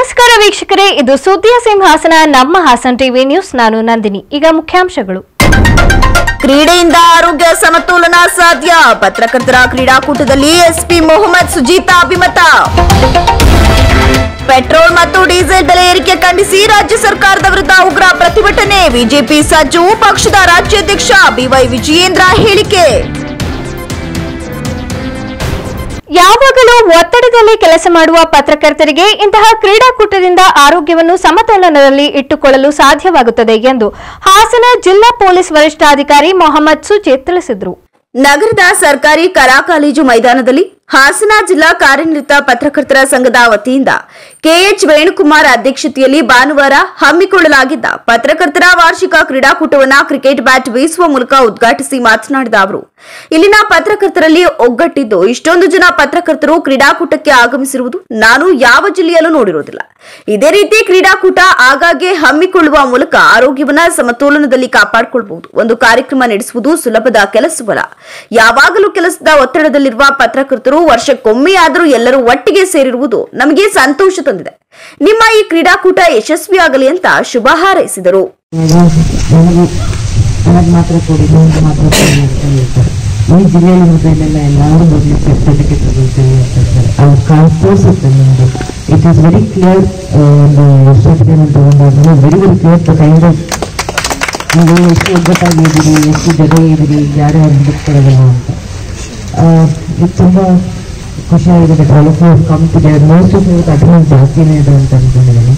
ನಮಸ್ಕಾರ ವೀಕ್ಷಕರೇ ಇದು ಸುದ್ದಿಯ ಸಿಂಹಾಸನ ನಮ್ಮ ಹಾಸನ್ ಟಿವಿ ನ್ಯೂಸ್ ನಾನು ನಂದಿನಿ ಈಗ ಮುಖ್ಯಾಂಶಗಳು ಕ್ರೀಡೆಯಿಂದ ಆರೋಗ್ಯ ಸಮತೋಲನ ಸಾಧ್ಯ ಪತ್ರಕರ್ತರ ಕ್ರೀಡಾಕೂಟದಲ್ಲಿ ಎಸ್ಪಿ ಮೊಹಮ್ಮದ್ ಸುಜೀತಾ ಅಭಿಮತ ಪೆಟ್ರೋಲ್ ಮತ್ತು ಡೀಸೆಲ್ ಬೆಲೆ ಏರಿಕೆ ಖಂಡಿಸಿ ರಾಜ್ಯ ಸರ್ಕಾರದ ವಿರುದ್ಧ ಉಗ್ರ ಪ್ರತಿಭಟನೆ ಬಿಜೆಪಿ ಸಜ್ಜು ಪಕ್ಷದ ರಾಜ್ಯಾಧ್ಯಕ್ಷ ಬಿವೈ ವಿಜಯೇಂದ್ರ ಹೇಳಿಕೆ ಯಾವಾಗಲೂ ಒತ್ತಡದಲ್ಲಿ ಕೆಲಸ ಮಾಡುವ ಪತ್ರಕರ್ತರಿಗೆ ಇಂತಹ ಕ್ರೀಡಾಕೂಟದಿಂದ ಆರೋಗ್ಯವನ್ನು ಸಮತೋಲನದಲ್ಲಿ ಇಟ್ಟುಕೊಳ್ಳಲು ಸಾಧ್ಯವಾಗುತ್ತದೆ ಎಂದು ಹಾಸನ ಜಿಲ್ಲಾ ಪೊಲೀಸ್ ವರಿಷ್ಠಾಧಿಕಾರಿ ಮೊಹಮ್ಮದ್ ಸುಜೀತ್ ತಿಳಿಸಿದರು ನಗರದ ಸರ್ಕಾರಿ ಕಲಾ ಕಾಲೇಜು ಮೈದಾನದಲ್ಲಿ ಹಾಸನ ಜಿಲ್ಲಾ ಕಾರ್ಯನಿರತ ಪತ್ರಕರ್ತರ ಸಂಘದ ವತಿಯಿಂದ ಕೆಎಚ್ ವೇಣುಕುಮಾರ್ ಅಧ್ಯಕ್ಷತೆಯಲ್ಲಿ ಭಾನುವಾರ ಹಮ್ಮಿಕೊಳ್ಳಲಾಗಿದ್ದ ಪತ್ರಕರ್ತರ ವಾರ್ಷಿಕ ಕ್ರೀಡಾಕೂಟವನ್ನು ಕ್ರಿಕೆಟ್ ಬ್ಯಾಟ್ ಬೀಸುವ ಮೂಲಕ ಉದ್ಘಾಟಿಸಿ ಮಾತನಾಡಿದ ಅವರು ಇಲ್ಲಿನ ಪತ್ರಕರ್ತರಲ್ಲಿ ಒಗ್ಗಟ್ಟಿದ್ದು ಇಷ್ಟೊಂದು ಜನ ಪತ್ರಕರ್ತರು ಕ್ರೀಡಾಕೂಟಕ್ಕೆ ಆಗಮಿಸಿರುವುದು ನಾನು ಯಾವ ಜಿಲ್ಲೆಯಲ್ಲೂ ನೋಡಿರುವುದಿಲ್ಲ ಇದೇ ರೀತಿ ಕ್ರೀಡಾಕೂಟ ಆಗಾಗ್ಗೆ ಹಮ್ಮಿಕೊಳ್ಳುವ ಮೂಲಕ ಆರೋಗ್ಯವನ್ನ ಸಮತೋಲನದಲ್ಲಿ ಕಾಪಾಡಿಕೊಳ್ಳಬಹುದು ಒಂದು ಕಾರ್ಯಕ್ರಮ ನಡೆಸುವುದು ಸುಲಭದ ಕೆಲಸವಲ್ಲ ಯಾವಾಗಲೂ ಕೆಲಸದ ಒತ್ತಡದಲ್ಲಿರುವ ಪತ್ರಕರ್ತರು ವರ್ಷಕ್ಕೊಮ್ಮೆಯಾದರೂ ಎಲ್ಲರೂ ಒಟ್ಟಿಗೆ ಸೇರಿರುವುದು ನಮಗೆ ಸಂತೋಷ ತಂದಿದೆ ನಿಮ್ಮ ಈ ಕ್ರೀಡಾಕೂಟ ಯಶಸ್ವಿಯಾಗಲಿ ಅಂತ ಶುಭ ಹಾರೈಸಿದರು ನನಗೆ ನನಗೆ ಮಾತ್ರ ಕೊಡಿ ನನಗೆ ಮಾತ್ರ ಕೊಡಿ ಅಂತ ಹೇಳ್ತಾರೆ ಈ ಜಿಲ್ಲೆಯಲ್ಲಿ ಮೊಬೈಲೆಲ್ಲ ಎಲ್ಲರೂ ಮೊದಲು ಸರ್ಟಿಫಿಕೇಟ್ ತಗೊಳ್ತೀವಿ ಅಂತ ಹೇಳ್ತಾರೆ ಅದು ಕಾಣ್ ತೋರಿಸುತ್ತೆ ನಿಮ್ಮದು ಇಟ್ ಈಸ್ ವೆರಿ ಕ್ಲಿಯರ್ ಒಂದು ಸರ್ಟಿಫಿಕೇಟ್ ತಗೊಂಡಾದ್ಮೇಲೆ very very clear the kind of ನೀವು ಎಷ್ಟು ಒಗ್ಗಟ್ಟಾಗಿದ್ದೀರಿ ಎಷ್ಟು ಜೊತೆ ಇದ್ದೀರಿ ಯಾರ್ಯಾರು ಹುಡುಕ್ತಾರಲ್ಲ ಅಂತ ಆ, ಇದು ತುಂಬ ಖುಷಿಯಾಗಿದೆ all of you come together most of ಇವತ್ತು ಅಟೆಂಡೆನ್ಸ್ ಜಾಸ್ತಿನೇ ಇದೆ ಅಂತ ಅನ್ಕೊಂಡಿದ್ದೀನಿ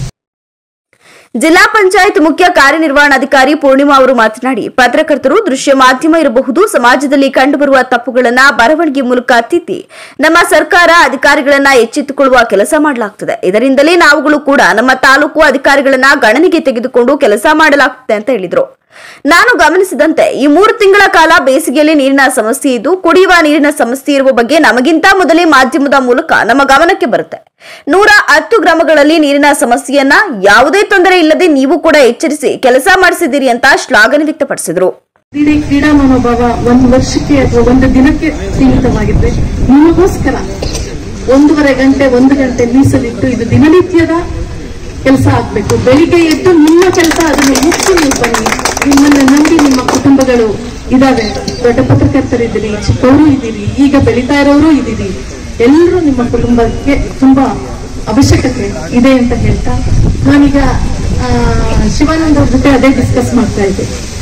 ಜಿಲ್ಲಾ ಪಂಚಾಯತ್ ಮುಖ್ಯ ಕಾರ್ಯನಿರ್ವಹಣಾಧಿಕಾರಿ ಪೂರ್ಣಿಮಾ ಅವರು ಮಾತನಾಡಿ ಪತ್ರಕರ್ತರು ದೃಶ್ಯ ಮಾಧ್ಯಮ ಇರಬಹುದು ಸಮಾಜದಲ್ಲಿ ಕಂಡುಬರುವ ತಪ್ಪುಗಳನ್ನ ಬರವಣಿಗೆ ಮೂಲಕ ತಿದ್ದಿ ನಮ್ಮ ಸರ್ಕಾರ ಅಧಿಕಾರಿಗಳನ್ನ ಎಚ್ಚೆತ್ತುಕೊಳ್ಳುವ ಕೆಲಸ ಮಾಡಲಾಗ್ತದೆ ಇದರಿಂದಲೇ ನಾವುಗಳು ಕೂಡ ನಮ್ಮ ತಾಲೂಕು ಅಧಿಕಾರಿಗಳನ್ನ ಗಣನೆಗೆ ತೆಗೆದುಕೊಂಡು ಕೆಲಸ ಮಾಡಲಾಗ್ತದೆ ಅಂತ ಹೇಳಿದ್ರು ನಾನು ಗಮನಿಸಿದಂತೆ ಈ ಮೂರು ತಿಂಗಳ ಕಾಲ ಬೇಸಿಗೆಯಲ್ಲಿ ನೀರಿನ ಸಮಸ್ಯೆ ಇದ್ದು ಕುಡಿಯುವ ನೀರಿನ ಸಮಸ್ಯೆ ಇರುವ ಬಗ್ಗೆ ನಮಗಿಂತ ಮೊದಲೇ ಮಾಧ್ಯಮದ ಮೂಲಕ ನಮ್ಮ ಗಮನಕ್ಕೆ ಬರುತ್ತೆ ನೂರ ಹತ್ತು ಗ್ರಾಮಗಳಲ್ಲಿ ನೀರಿನ ಸಮಸ್ಯೆಯನ್ನ ಯಾವುದೇ ತೊಂದರೆ ಇಲ್ಲದೆ ನೀವು ಕೂಡ ಎಚ್ಚರಿಸಿ ಕೆಲಸ ಮಾಡಿಸಿದ್ದೀರಿ ಅಂತ ಶ್ಲಾಘನೆ ವ್ಯಕ್ತಪಡಿಸಿದ್ರು ಕ್ರೀಡೆ ಕ್ರೀಡಾ ಮನೋಭಾವ ಒಂದು ವರ್ಷಕ್ಕೆ ಅಥವಾ ಒಂದು ದಿನಕ್ಕೆ ಸೀಮಿತವಾಗಿದ್ರೆ ನಿಮಗೋಸ್ಕರ ಒಂದೂವರೆ ಗಂಟೆ ಒಂದು ಗಂಟೆ ಮೀಸಲಿಟ್ಟು ಇದು ದಿನನಿತ್ಯದ ಕೆಲಸ ಆಗ್ಬೇಕು ಬೆಳಿಗ್ಗೆ ಎದ್ದು ನಿಮ್ಮ ಕೆಲಸ ಅದನ್ನು ಮುಗಿಸಿ ನೀವು ಬನ್ನಿ ನಿಮ್ಮನ್ನ ನಂಬಿ ನಿಮ್ಮ ಕುಟುಂಬಗಳು ಇದಾವೆ ದೊಡ್ಡ ಪತ್ರಕರ್ತರಿದ್ದೀರಿ ಚಿಕ್ಕವರು ಇದ್ದೀರಿ ಈಗ ಬೆಳೀತಾ ಇರೋರು ಇದ್ದೀರಿ ಎಲ್ಲರೂ ನಿಮ್ಮ ಕುಟುಂಬಕ್ಕೆ ತುಂಬಾ ಅವಶ್ಯಕತೆ ಇದೆ ಅಂತ ಹೇಳ್ತಾ ನಾನೀಗ ಆ, ಶಿವಾನಂದ್ ಅವ್ರ ಜೊತೆ ಅದೇ ಡಿಸ್ಕಸ್ ಮಾಡ್ತಾ ಇದ್ದೆ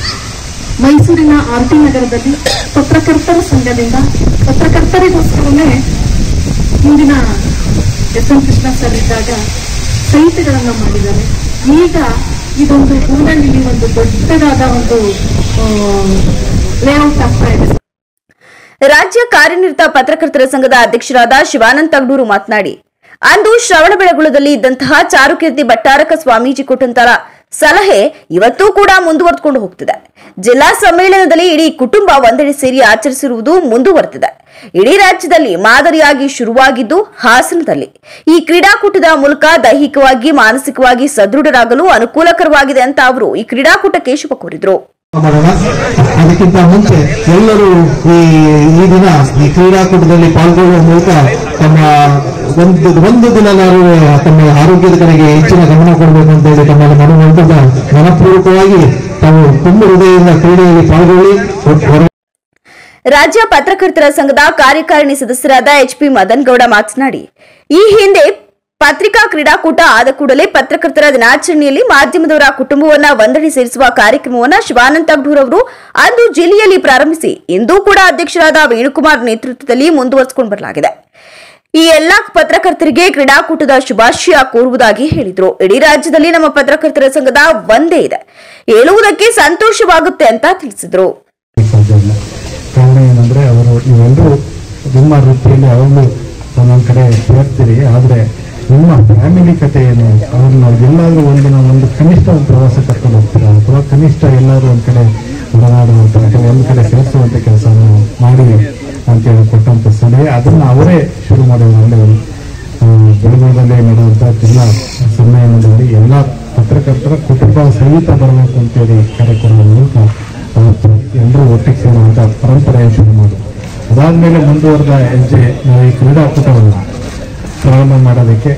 ಮೈಸೂರಿನ ಆರ್ ಟಿ ನಗರದಲ್ಲಿ ಪತ್ರಕರ್ತರ ಸಂಘದಿಂದ ಪತ್ರಕರ್ತರಿಗೋಸ್ಕರನೇ ಹಿಂದಿನ ಎಸ್ ಎಂ ಕೃಷ್ಣ ಸರ್ ಇದ್ದಾಗ ಸಾಹಿತ್ಯಗಳನ್ನ ಮಾಡಿದ್ದಾರೆ ಈಗ ಇದೊಂದು ಊರಲ್ಲಿ ಒಂದು ದೊಡ್ಡದಾದ ಒಂದು ಲೇಔಟ್ ಆಗ್ತಾ ಇದೆ ರಾಜ್ಯ ಕಾರ್ಯನಿರತ ಪತ್ರಕರ್ತರ ಸಂಘದ ಅಧ್ಯಕ್ಷರಾದ ಶಿವಾನಂದ್ ತಗಡೂರು ಮಾತನಾಡಿ ಅಂದು ಶ್ರವಣಬೆಳಗೊಳದಲ್ಲಿ ಇದ್ದಂತಹ ಚಾರುಕೀರ್ತಿ ಭಟ್ಟಾರಕ ಸ್ವಾಮೀಜಿ ಕೊಟ್ಟಂತಹ ಸಲಹೆ ಇವತ್ತೂ ಕೂಡ ಮುಂದುವರೆದುಕೊಂಡು ಹೋಗ್ತಿದೆ ಜಿಲ್ಲಾ ಸಮ್ಮೇಳನದಲ್ಲಿ ಇಡೀ ಕುಟುಂಬ ಒಂದೆಡೆ ಸೇರಿ ಆಚರಿಸಿರುವುದು ಮುಂದುವರೆದಿದೆ ಇಡೀ ರಾಜ್ಯದಲ್ಲಿ ಮಾದರಿಯಾಗಿ ಶುರುವಾಗಿದ್ದು ಹಾಸನದಲ್ಲಿ ಈ ಕ್ರೀಡಾಕೂಟದ ಮೂಲಕ ದೈಹಿಕವಾಗಿ ಮಾನಸಿಕವಾಗಿ ಸದೃಢರಾಗಲು ಅನುಕೂಲಕರವಾಗಿದೆ ಅಂತ ಅವರು ಈ ಕ್ರೀಡಾಕೂಟಕ್ಕೆ ಶುಭ ಕೋರಿದ್ರು ಮಾಡೋಣ ಅದಕ್ಕಿಂತ ಮುಂಚೆ ಎಲ್ಲರೂ ಈ ಈ ದಿನ ಈ ಕ್ರೀಡಾಕೂಟದಲ್ಲಿ ಪಾಲ್ಗೊಳ್ಳುವ ಮೂಲಕ ತಮ್ಮ ಒಂದು ಒಂದು ದಿನನಾರು ತಮ್ಮ ಆರೋಗ್ಯದ ಕಡೆಗೆ ಹೆಚ್ಚಿನ ಗಮನ ಕೊಡಬೇಕು ಅಂತ ಹೇಳಿ ತಮ್ಮಲ್ಲಿ ಮನವೊಂದದ ಮನಪೂರ್ವಕವಾಗಿ ತಾವು ತುಂಬ ಹೃದಯದಿಂದ ಕ್ರೀಡೆಯಲ್ಲಿ ಪಾಲ್ಗೊಳ್ಳಿ ಹೊರ- ರಾಜ್ಯ ಪತ್ರಕರ್ತರ ಸಂಘದ ಕಾರ್ಯಕಾರಿಣಿ ಸದಸ್ಯರಾದ ಎಚ್ ಪಿ ಮದನ್ ಗೌಡ ಮಾತನಾಡಿ ಈ ಹಿಂದೆ ಪತ್ರಿಕಾ ಕ್ರೀಡಾಕೂಟ ಆದ ಕೂಡಲೇ ಪತ್ರಕರ್ತರ ದಿನಾಚರಣೆಯಲ್ಲಿ ಮಾಧ್ಯಮದವರ ಕುಟುಂಬವನ್ನ ಒಂದೆಡೆ ಸೇರಿಸುವ ಕಾರ್ಯಕ್ರಮವನ್ನ ಶಿವಾನಂದ ತಗ್ಡೂರ್ ಅವರು ಅಂದು ಜಿಲ್ಲೆಯಲ್ಲಿ ಪ್ರಾರಂಭಿಸಿ ಇಂದೂ ಕೂಡ ಅಧ್ಯಕ್ಷರಾದ ವೇಣುಕುಮಾರ್ ನೇತೃತ್ವದಲ್ಲಿ ಮುಂದುವರಿಸಿಕೊಂಡು ಬರಲಾಗಿದೆ ಈ ಎಲ್ಲಾ ಪತ್ರಕರ್ತರಿಗೆ ಕ್ರೀಡಾಕೂಟದ ಶುಭಾಶಯ ಕೋರುವುದಾಗಿ ಹೇಳಿದ್ರು ಇಡೀ ರಾಜ್ಯದಲ್ಲಿ ನಮ್ಮ ಪತ್ರಕರ್ತರ ಸಂಘದ ಒಂದೇ ಇದೆ ಹೇಳುವುದಕ್ಕೆ ಸಂತೋಷವಾಗುತ್ತೆ ಅಂತ ತಿಳಿಸಿದ್ರು ಸಾಧ್ಯ ಇಲ್ಲ ಕಾರಣ ಏನಂದ್ರೆ ಅವರು ನೀವೆಲ್ಲರೂ ನಿಮ್ಮ ವೃತ್ತಿಯಲ್ಲಿ ಅವಳು ಒಂದೊಂದು ಕಡೆ ಸೇರ್ತೀರಿ ಆದ್ರೆ ನಿಮ್ಮ ಫ್ಯಾಮಿಲಿ ಕಥೆ ಏನು ಅವ್ರನ್ನ ಎಲ್ಲಾದ್ರೂ ಒಂದಿನ ಒಂದು ಕನಿಷ್ಠ ಒಂದು ಪ್ರವಾಸ ಕರ್ಕೊಂಡು ಹೋಗ್ತೀರಾ ಅಥವಾ ಕನಿಷ್ಠ ಎಲ್ಲಾದ್ರೂ ಒಂದ್ ಕಡೆ ಓಡಾಡುವಂತ ಅಥವಾ ಒಂದ್ ಕಡೆ ಸೇರಿಸುವಂತ ಕೆಲಸ ಮಾಡಿ ಅಂತೇಳಿ ಕೊಟ್ಟಂತ ಸಲಹೆ ಅದನ್ನ ಅವರೇ ಶುರು ಮಾಡಿದ್ರು ಒಳ್ಳೆ ಬೆಳಗಾವಿಯಲ್ಲಿ ನಡೆಯುವಂತ ಜಿಲ್ಲಾ ಸಮ್ಮೇಳನದಲ್ಲಿ ಎಲ್ಲ ಪತ್ರಕರ್ತರ ಕುಟುಂಬ ಸಹಿತ ಬರಬೇಕು ಅಂತೇಳಿ ಕರೆ ಕೊಡುವ ಮೂಲಕ ಅವತ್ತು ಎಲ್ಲರೂ ಒಟ್ಟಿಗೆ ಸೇರುವಂತ ಪರಂಪರೆ ಶುರು ಮಾಡಿದ್ರು ಅದಾದ್ಮೇಲೆ ಮುಂದುವರೆದ ಹೆಜ್ಜೆ ನಾವು ಈ ಕ್ರೀಡಾಕೂಟವನ್ನ ಪ್ರಾರಂಭ ಮಾಡೋದಕ್ಕೆ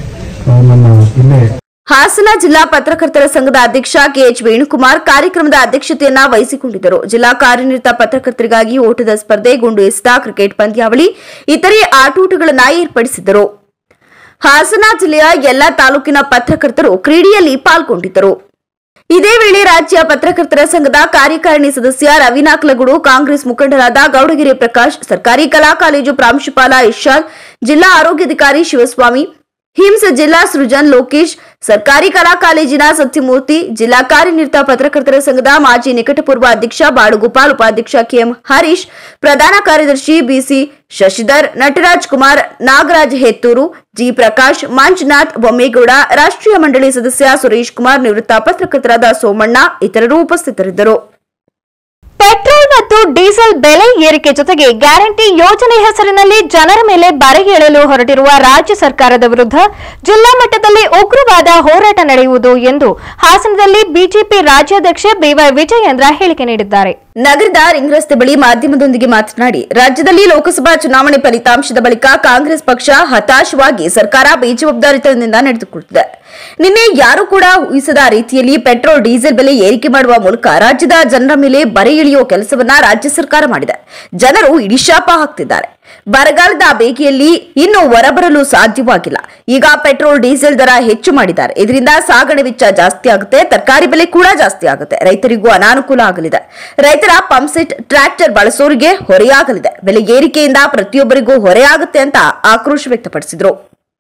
ಅವ್ರನ್ನ ಇಲ್ಲೇ ಹಾಸನ ಜಿಲ್ಲಾ ಪತ್ರಕರ್ತರ ಸಂಘದ ಅಧ್ಯಕ್ಷ ಕೆಎಚ್ ವೇಣುಕುಮಾರ್ ಕಾರ್ಯಕ್ರಮದ ಅಧ್ಯಕ್ಷತೆಯನ್ನ ವಹಿಸಿಕೊಂಡಿದ್ದರು ಜಿಲ್ಲಾ ಕಾರ್ಯನಿರತ ಪತ್ರಕರ್ತರಿಗಾಗಿ ಓಟದ ಸ್ಪರ್ಧೆ ಗುಂಡು ಎಸೆತ ಕ್ರಿಕೆಟ್ ಪಂದ್ಯಾವಳಿ ಇತರೆ ಆಟೋಟಗಳನ್ನು ಏರ್ಪಡಿಸಿದ್ದರು ಹಾಸನ ಜಿಲ್ಲೆಯ ಎಲ್ಲ ತಾಲೂಕಿನ ಪತ್ರಕರ್ತರು ಕ್ರೀಡೆಯಲ್ಲಿ ಪಾಲ್ಗೊಂಡಿದ್ದರು ಇದೇ ವೇಳೆ ರಾಜ್ಯ ಪತ್ರಕರ್ತರ ಸಂಘದ ಕಾರ್ಯಕಾರಿಣಿ ಸದಸ್ಯ ರವಿನಾಕ್ಲಗುಡು ಕಾಂಗ್ರೆಸ್ ಮುಖಂಡರಾದ ಗೌಡಗೆರೆ ಪ್ರಕಾಶ್ ಸರ್ಕಾರಿ ಕಲಾ ಕಾಲೇಜು ಪ್ರಾಂಶುಪಾಲ ಇರ್ಷಾದ್ ಜಿಲ್ಲಾ ಆರೋಗ್ಯಾಧಿಕಾರಿ ಶಿವಸ್ವಾಮಿ ಹಿಮ್ಸ್ ಜಿಲ್ಲಾ ಸೃಜನ್ ಲೋಕೇಶ್ ಸರ್ಕಾರಿ ಕಲಾ ಕಾಲೇಜಿನ ಸತ್ಯಮೂರ್ತಿ ಜಿಲ್ಲಾ ಕಾರ್ಯನಿರತ ಪತ್ರಕರ್ತರ ಸಂಘದ ಮಾಜಿ ನಿಕಟಪೂರ್ವ ಅಧ್ಯಕ್ಷ ಬಾಳುಗೋಪಾಲ್ ಉಪಾಧ್ಯಕ್ಷ ಕೆಎಂ ಹರೀಶ್ ಪ್ರಧಾನ ಕಾರ್ಯದರ್ಶಿ ಬಿಸಿ ಶಶಿಧರ್ ನಟರಾಜ್ ಕುಮಾರ್ ನಾಗರಾಜ್ ಹೆತ್ತೂರು ಜಿ ಪ್ರಕಾಶ್ ಮಂಜುನಾಥ್ ಬೊಮ್ಮೇಗೌಡ ರಾಷ್ಟ್ರೀಯ ಮಂಡಳಿ ಸದಸ್ಯ ಸುರೇಶ್ ಕುಮಾರ್ ನಿವೃತ್ತ ಪತ್ರಕರ್ತರಾದ ಸೋಮಣ್ಣ ಇತರರು ಉಪಸ್ಥಿತರಿದ್ದರು ಪೆಟ್ರೋಲ್ ಮತ್ತು ಡೀಸೆಲ್ ಬೆಲೆ ಏರಿಕೆ ಜೊತೆಗೆ ಗ್ಯಾರಂಟಿ ಯೋಜನೆ ಹೆಸರಿನಲ್ಲಿ ಜನರ ಮೇಲೆ ಬರೆಗೇಳಲು ಹೊರಟಿರುವ ರಾಜ್ಯ ಸರ್ಕಾರದ ವಿರುದ್ಧ ಜಿಲ್ಲಾ ಮಟ್ಟದಲ್ಲಿ ಉಗ್ರವಾದ ಹೋರಾಟ ನಡೆಯುವುದು ಎಂದು ಹಾಸನದಲ್ಲಿ ಬಿಜೆಪಿ ರಾಜ್ಯಾಧ್ಯಕ್ಷ ಬಿವೈ ವಿಜಯೇಂದ್ರ ಹೇಳಿಕೆ ನೀಡಿದ್ದಾರೆ ನಗರದ ರಿಂಗ್ ರಸ್ತೆ ಬಳಿ ಮಾಧ್ಯಮದೊಂದಿಗೆ ಮಾತನಾಡಿ ರಾಜ್ಯದಲ್ಲಿ ಲೋಕಸಭಾ ಚುನಾವಣೆ ಫಲಿತಾಂಶದ ಬಳಿಕ ಕಾಂಗ್ರೆಸ್ ಪಕ್ಷ ಹತಾಶವಾಗಿ ಸರ್ಕಾರ ಬೇಜವಾಬ್ದಾರಿತನದಿಂದ ನಡೆದುಕೊಳ್ಳುತ್ತಿದೆ ನಿನ್ನೆ ಯಾರು ಕೂಡ ಊಹಿಸದ ರೀತಿಯಲ್ಲಿ ಪೆಟ್ರೋಲ್ ಡೀಸೆಲ್ ಬೆಲೆ ಏರಿಕೆ ಮಾಡುವ ಮೂಲಕ ರಾಜ್ಯದ ಜನರ ಮೇಲೆ ಬರೆ ಇಳಿಯುವ ಕೆಲಸವನ್ನ ರಾಜ್ಯ ಸರ್ಕಾರ ಮಾಡಿದೆ ಜನರು ಇಡಿಶಾಪ ಹಾಕ್ತಿದ್ದಾರೆ ಬರಗಾಲದ ಬೇಗೆಯಲ್ಲಿ ಇನ್ನು ಹೊರಬರಲು ಸಾಧ್ಯವಾಗಿಲ್ಲ ಈಗ ಪೆಟ್ರೋಲ್ ಡೀಸೆಲ್ ದರ ಹೆಚ್ಚು ಮಾಡಿದ್ದಾರೆ ಇದರಿಂದ ಸಾಗಣೆ ವೆಚ್ಚ ಜಾಸ್ತಿ ಆಗುತ್ತೆ ತರಕಾರಿ ಬೆಲೆ ಕೂಡ ಜಾಸ್ತಿ ಆಗುತ್ತೆ ರೈತರಿಗೂ ಅನಾನುಕೂಲ ಆಗಲಿದೆ ರೈತರ ಪಂಪ್ಸೆಟ್ ಟ್ರ್ಯಾಕ್ಟರ್ ಬಳಸೋರಿಗೆ ಹೊರೆಯಾಗಲಿದೆ ಬೆಲೆ ಏರಿಕೆಯಿಂದ ಪ್ರತಿಯೊಬ್ಬರಿಗೂ ಹೊರೆಯಾಗುತ್ತೆ ಅಂತ ಆಕ್ರೋಶ ವ್ಯಕ್ತಪಡಿಸಿದ್ರು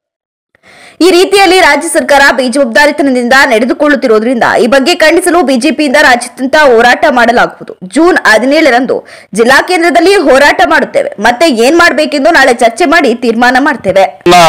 ಈ ರೀತಿಯಲ್ಲಿ ರಾಜ್ಯ ಸರ್ಕಾರ ಬೇಜವಾಬ್ದಾರಿತನದಿಂದ ನಡೆದುಕೊಳ್ಳುತ್ತಿರುವುದರಿಂದ ಈ ಬಗ್ಗೆ ಖಂಡಿಸಲು ಬಿಜೆಪಿಯಿಂದ ರಾಜ್ಯಾದ್ಯಂತ ಹೋರಾಟ ಮಾಡಲಾಗುವುದು ಜೂನ್ ಹದಿನೇಳರಂದು ಜಿಲ್ಲಾ ಕೇಂದ್ರದಲ್ಲಿ ಹೋರಾಟ ಮಾಡುತ್ತೇವೆ ಮತ್ತೆ ಏನ್ ಮಾಡಬೇಕೆಂದು ನಾಳೆ ಚರ್ಚೆ ಮಾಡಿ ತೀರ್ಮಾನ ಮಾಡ್ತೇವೆ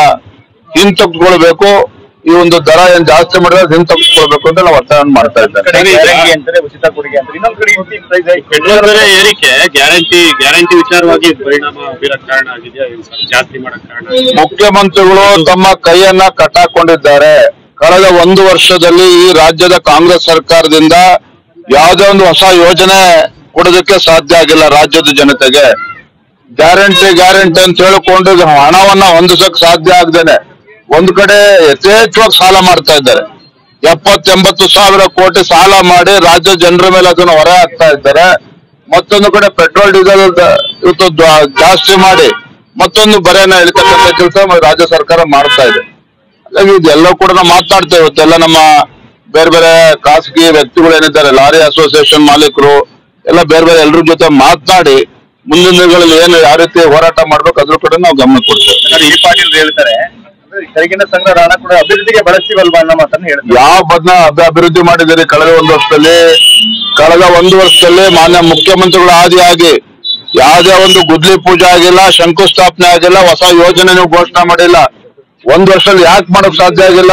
ಹಿಂತಕ್ಕೊಳ್ಬೇಕು ಈ ಒಂದು ದರ ಏನ್ ಜಾಸ್ತಿ ಮಾಡಿದ್ರೆ ಹಿಂತಕ್ಕೊಳ್ಬೇಕು ಅಂತ ನಾವು ಒತ್ತಾಯ ಮಾಡ್ತಾ ಇದ್ದೇವೆ ಅಂತಾರೆ ಉಚಿತ ಕೊಡುಗೆ ಅಂತಾರೆ ಇನ್ನೊಂದ್ ಕಡೆ ಇಂತಿ price hike. ಪೆಟ್ರೋಲ್ ಬೆಲೆ ಏರಿಕೆ ಗ್ಯಾರಂಟಿ ಗ್ಯಾರಂಟಿ ವಿಚಾರವಾಗಿ ಪರಿಣಾಮ ಬೀರಕ್ ಕಾರಣ ಆಗಿದೆಯಾ ಏನ್ ಸರ್ ಜಾಸ್ತಿ ಮಾಡಕ್ ಕಾರಣ ಆಗಿದ್ಯಾ? ಮುಖ್ಯಮಂತ್ರಿಗಳು ತಮ್ಮ ಕೈಯನ್ನ ಕಟ್ಟಾಕೊಂಡಿದ್ದಾರೆ ಕಳೆದ ಒಂದು ವರ್ಷದಲ್ಲಿ ಈ ರಾಜ್ಯದ ಕಾಂಗ್ರೆಸ್ ಸರ್ಕಾರದಿಂದ ಯಾವುದೇ ಒಂದು ಹೊಸ ಯೋಜನೆ ಕೊಡೋದಕ್ಕೆ ಸಾಧ್ಯ ಆಗಿಲ್ಲ ರಾಜ್ಯದ ಜನತೆಗೆ ಗ್ಯಾರಂಟಿ ಗ್ಯಾರಂಟಿ ಅಂತ ಹೇಳಿಕೊಂಡು ಇದು ಹಣವನ್ನ ಹೊಂದಿಸಕ್ ಸಾಧ್ಯ ಆಗದೇನೆ ಒಂದು ಕಡೆ ಯಥೇಚ್ಛವಾಗಿ ಸಾಲ ಮಾಡ್ತಾ ಇದ್ದಾರೆ ಎಪ್ಪತ್ತೆಂಬತ್ತು ಸಾವಿರ ಕೋಟಿ ಸಾಲ ಮಾಡಿ ರಾಜ್ಯ ಜನರ ಮೇಲೆ ಅದನ್ನು ಹೊರೆ ಹಾಕ್ತಾ ಇದ್ದಾರೆ ಮತ್ತೊಂದು ಕಡೆ ಪೆಟ್ರೋಲ್ ಡೀಸೆಲ್ ದ- ಇವತ್ತು ದ್ವ- ಜಾಸ್ತಿ ಮಾಡಿ ಮತ್ತೊಂದು ಬರೆಯನ್ನ ಇಳಿತಕ್ಕಂಥ ಕೆಲಸ ರಾಜ್ಯ ಸರ್ಕಾರ ಮಾಡ್ತಾ ಇದೆ ಹಾಗಾಗಿ ಇದೆಲ್ಲ ಕೂಡ ನಾವು ಮಾತನಾಡ್ತೇವೆ ಇವತ್ತೆಲ್ಲ ನಮ್ಮ ಬೇರೆ ಬೇರೆ ಖಾಸಗಿ ವ್ಯಕ್ತಿಗಳು ಏನಿದ್ದಾರೆ ಲಾರಿ ಅಸೋಸಿಯೇಷನ್ ಮಾಲೀಕರು ಎಲ್ಲ ಬೇರೆ ಬೇರೆ ಎಲ್ಲರ ಜೊತೆ ಮಾತನಾಡಿ ಮುಂದಿನ ದಿನಗಳಲ್ಲಿ ಏನು ಯಾವ ರೀತಿ ಹೋರಾಟ ಮಾಡ್ಬೇಕು ಅದ್ರ ಕಡೆ ನಾವು ಗಮನ ಕೊಡ್ತೇವೆ ಸರ್ ಈ ಪಾಟೀಲ್ ಹೇಳ್ತಾರೆ ಅಂದ್ರೆ ಈ ತೆರಿಗೆನ ಸಂಗ್ರಹ ಹಣ ಕೂಡ ಅಭಿವೃದ್ಧಿಗೆ ಬಳಸ್ತೀವಲ್ವಾ ಅನ್ನೋ ಮಾತನ್ನ ಹೇಳಿದ್ರು ಯಾವ ಬದ್ನ ಅಭಿ- ಅಭಿವೃದ್ಧಿ ಮಾಡಿದ್ದೀರಿ ಕಳೆದ ಒಂದು ವರ್ಷದಲ್ಲಿ ಕಳೆದ ಒಂದು ವರ್ಷದಲ್ಲಿ ಮಾನ್ಯ ಮುಖ್ಯಮಂತ್ರಿಗಳು ಆದಿಯಾಗಿ ಯಾವುದೇ ಒಂದು ಗುದ್ಲಿ ಪೂಜೆ ಆಗಿಲ್ಲ ಶಂಕುಸ್ಥಾಪನೆ ಆಗಿಲ್ಲ ಹೊಸ ಯೋಜನೆ ನೀವು ಘೋಷಣೆ ಮಾಡಿಲ್ಲ ಒಂದ್ ವರ್ಷದಲ್ಲಿ ಯಾಕೆ ಮಾಡಕ್ ಸಾಧ್ಯ ಆಗಿಲ್ಲ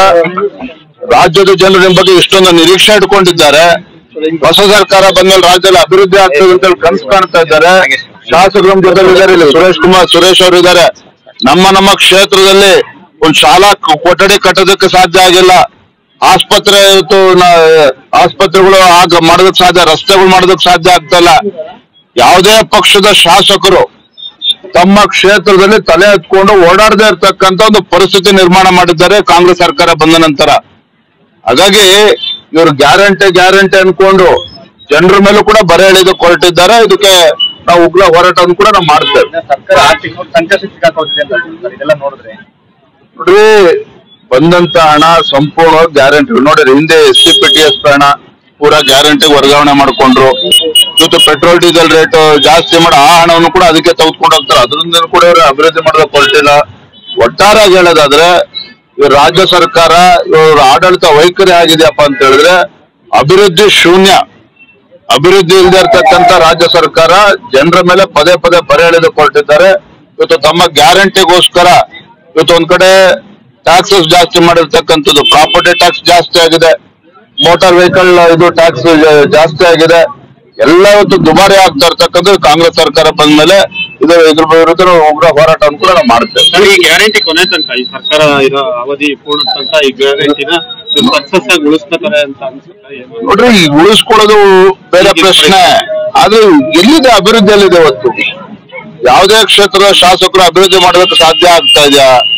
ರಾಜ್ಯದ ಜನರು ನಿಮ್ ಬಗ್ಗೆ ಇಷ್ಟೊಂದು ನಿರೀಕ್ಷೆ ಇಟ್ಕೊಂಡಿದ್ದಾರೆ ಹೊಸ ಸರ್ಕಾರ ಬಂದ್ಮೇಲೆ ರಾಜ್ಯದಲ್ಲಿ ಅಭಿವೃದ್ಧಿ ಆಗ್ತದೆ ಅಂತ ಹೇಳಿ ಕನಸು ಕಾಣ್ತಾ ಇದ್ದಾರೆ ಶಾಸಕರು ನಮ್ಮ ಜೊತೆ ಇದ್ದಾರೆ ಇಲ್ಲಿ ಸುರೇಶ್ ಕುಮಾರ್ ಸುರೇಶ್ ಅವರು ಇದ್ದಾರೆ ನಮ್ಮ ನಮ್ಮ ಕ್ಷೇತ್ರದಲ್ಲಿ ಒಂದು ಶಾಲಾ ಕ- ಕೊಠಡಿ ಕಟ್ಟೋದಕ್ಕೆ ಸಾಧ್ಯ ಆಗಿಲ್ಲ ಆಸ್ಪತ್ರೆ ಇವತ್ತು ನ- ಆಸ್ಪತ್ರೆಗಳು ಆಗ ಮಾಡೋದಕ್ಕೆ ಸಾಧ್ಯ ರಸ್ತೆಗಳು ಮಾಡೋದಕ್ಕೆ ಸಾಧ್ಯ ಆಗ್ತಾ ಇಲ್ಲ ಯಾವುದೇ ಪಕ್ಷದ ಶಾಸಕರು ತಮ್ಮ ಕ್ಷೇತ್ರದಲ್ಲಿ ತಲೆ ಎತ್ಕೊಂಡು ಓಡಾಡದೇ ಇರ್ತಕ್ಕಂತ ಒಂದು ಪರಿಸ್ಥಿತಿ ನಿರ್ಮಾಣ ಮಾಡಿದ್ದಾರೆ ಕಾಂಗ್ರೆಸ್ ಸರ್ಕಾರ ಬಂದ ನಂತರ ಹಾಗಾಗಿ ಇವರು ಗ್ಯಾರಂಟಿ ಗ್ಯಾರಂಟಿ ಅನ್ಕೊಂಡು ಜನರ ಮೇಲೂ ಕೂಡ ಬರೆ ಎಳೆದಕ್ಕೆ ಹೊರಟಿದ್ದಾರೆ ಇದಕ್ಕೆ ನಾವು ಉಗ್ರ ಹೋರಾಟವನ್ನು ಕೂಡ ನಾವು ಮಾಡ್ತೇವೆ ಇನ್ನ ಸರ್ಕಾರ ಆರ್ಥಿಕ ಸಂಕಷ್ಟ ಸಿಕ್ಕಾಕೊಳ್ತಿದೆ ಅಂತ ಸರ್ ಇದೆಲ್ಲ ನೋಡಿದ್ರೆ ನೋಡ್ರಿ ಬಂದಂತ ಹಣ ಸಂಪೂರ್ಣ ಗ್ಯಾರಂಟಿ ನೋಡ್ರಿ ಹಿಂದೆ S C P T S ಹಣ ಪೂರಾ ಗ್ಯಾರಂಟಿ ವರ್ಗಾವಣೆ ಮಾಡ್ಕೊಂಡ್ರು ಇವತ್ತು ಪೆಟ್ರೋಲ್ ಡೀಸೆಲ್ ರೇಟ್ ಜಾಸ್ತಿ ಮಾಡಿ ಆ ಹಣವನ್ನು ಕೂಡ ಅದಕ್ಕೆ ತೆಗೆದುಕೊಂಡು ಹೋಗ್ತಾರೆ ಅದರಿಂದ ಕೂಡ ಇವರು ಅಭಿವೃದ್ಧಿ ಮಾಡೋದಕ್ಕೆ ಹೊರಟಿಲ್ಲ ಒಟ್ಟಾರೆಯಾಗಿ ಹೇಳೋದಾದ್ರೆ ಇವ್ರ ರಾಜ್ಯ ಸರ್ಕಾರ ಇವ್ರ ಆಡಳಿತ ವೈಖರಿ ಆಗಿದೆಯಪ್ಪ ಅಂತ ಹೇಳಿದ್ರೆ ಅಭಿವೃದ್ಧಿ ಶೂನ್ಯ ಅಭಿವೃದ್ಧಿ ಇಲ್ಲದೆ ಇರ್ತಕ್ಕಂಥ ರಾಜ್ಯ ಸರ್ಕಾರ ಜನರ ಮೇಲೆ ಪದೇ ಪದೇ ಬರೆ ಎಳೆದಕ್ಕೆ ಹೊರಟಿದ್ದಾರೆ ಇವತ್ತು ತಮ್ಮ ಗ್ಯಾರಂಟಿಗೋಸ್ಕರ ಇವತ್ತು ಒಂದ್ ಕಡೆ ಟ್ಯಾಕ್ಸಸ್ ಜಾಸ್ತಿ ಮಾಡಿರ್ತಕ್ಕಂಥದ್ದು ಪ್ರಾಪರ್ಟಿ ಟ್ಯಾಕ್ಸ್ ಜಾಸ್ತಿ ಆಗಿದೆ ಮೋಟಾರ್ ವೆಹಿಕಲ್ ಇದು ಟ್ಯಾಕ್ಸ್ ಜಾಸ್ತಿ ಆಗಿದೆ ಎಲ್ಲ ಇವತ್ತು ದುಬಾರಿ ಆಗ್ತಾ ಇರ್ತಕ್ಕಂಥದ್ದು ಕಾಂಗ್ರೆಸ್ ಸರ್ಕಾರ ಬಂದ್ಮೇಲೆ ಇದು ಇದ್ರ ವಿರುದ್ಧ ನಾವು ಉಗ್ರ ಹೋರಾಟವನ್ನು ಕೂಡ ನಾವು ಮಾಡ್ತೇವೆ ಸರ್ ಈ ಗ್ಯಾರಂಟಿ ಕೊನೆ ತನಕ ಈ ಸರ್ಕಾರ ಇರೋ ಅವಧಿ ಪೂರ್ಣ ತನಕ ಈ ಗ್ಯಾರಂಟಿನ ಸಕ್ಸಸ್ ಆಗಿ ಉಳಿಸ್ತಾರೆ ಅಂತ ಅನ್ಸುತ್ತೆ ಏನು? ನೋಡ್ರಿ ಈ ಉಳಿಸ್ಕೊಳ್ಳೋದು ಬೇರೆ ಪ್ರಶ್ನೆ ಆದ್ರೆ ಎಲ್ಲಿದೆ ಅಭಿವೃದ್ಧಿ ಎಲ್ಲಿದೆ ಇವತ್ತು ಯಾವುದೇ ಕ್ಷೇತ್ರದ ಶಾಸಕರು ಅಭಿವೃದ್ಧಿ ಮಾಡೋದಕ್ಕೆ ಸಾಧ್ಯ ಆಗ್ತಾ ಇದೆಯಾ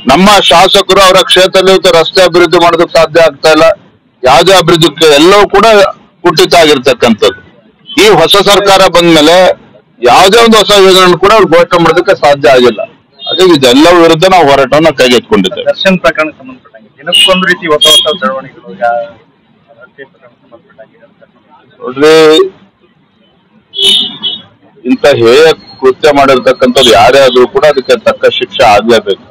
ನಮ್ಮ ಶಾಸಕರು ಅವರ ಕ್ಷೇತ್ರದಲ್ಲಿ ಇವತ್ತು ರಸ್ತೆ ಅಭಿವೃದ್ಧಿ ಮಾಡೋದಕ್ಕೆ ಸಾಧ್ಯ ಆಗ್ತಾ ಇಲ್ಲ ಯಾವುದೇ ಅಭಿವೃದ್ಧಿ ಎಲ್ಲವೂ ಕೂಡ ಕುಟ್ಟಿತ ಆಗಿರ್ತಕ್ಕಂಥದ್ದು ಈ ಹೊಸ ಸರ್ಕಾರ ಬಂದ್ಮೇಲೆ ಯಾವುದೇ ಒಂದು ಹೊಸ ಯೋಜನೆ ಕೂಡ ಅವ್ರು ಘೋಷಣೆ ಮಾಡೋದಕ್ಕೆ ಸಾಧ್ಯ ಆಗಿಲ್ಲ ಹಾಗಾಗಿ ಇದೆಲ್ಲರ ವಿರುದ್ಧ ನಾವು ಹೋರಾಟವನ್ನ ಕೈಗೆತ್ತಿಕೊಂಡಿದ್ದೇವೆ ದರ್ಶನ್ ಪ್ರಕರಣಕ್ಕೆ ಸಂಬಂಧಪಟ್ಟಂಗೆ ದಿನಕ್ಕೊಂದು ರೀತಿ ಹೊಸ ಹೊಸ ಬೆಳವಣಿಗೆಗಳು ಈಗ ರಾಜಕೀಯ ಪ್ರಕರಣಕ್ಕೆ ಸಂಬಂಧಪಟ್ಟಂಗೆ ಇರುತ್ತೆ. ನೋಡ್ರಿ ಇಂಥ ಹೇಯ ಕೃತ್ಯ ಮಾಡಿರ್ತಕ್ಕಂಥದ್ದು ಯಾರೇ ಆದ್ರೂ ಕೂಡ ಅದಕ್ಕೆ ತಕ್ಕ ಶಿಕ್ಷೆ ಆಗ್ಲೇಬೇಕು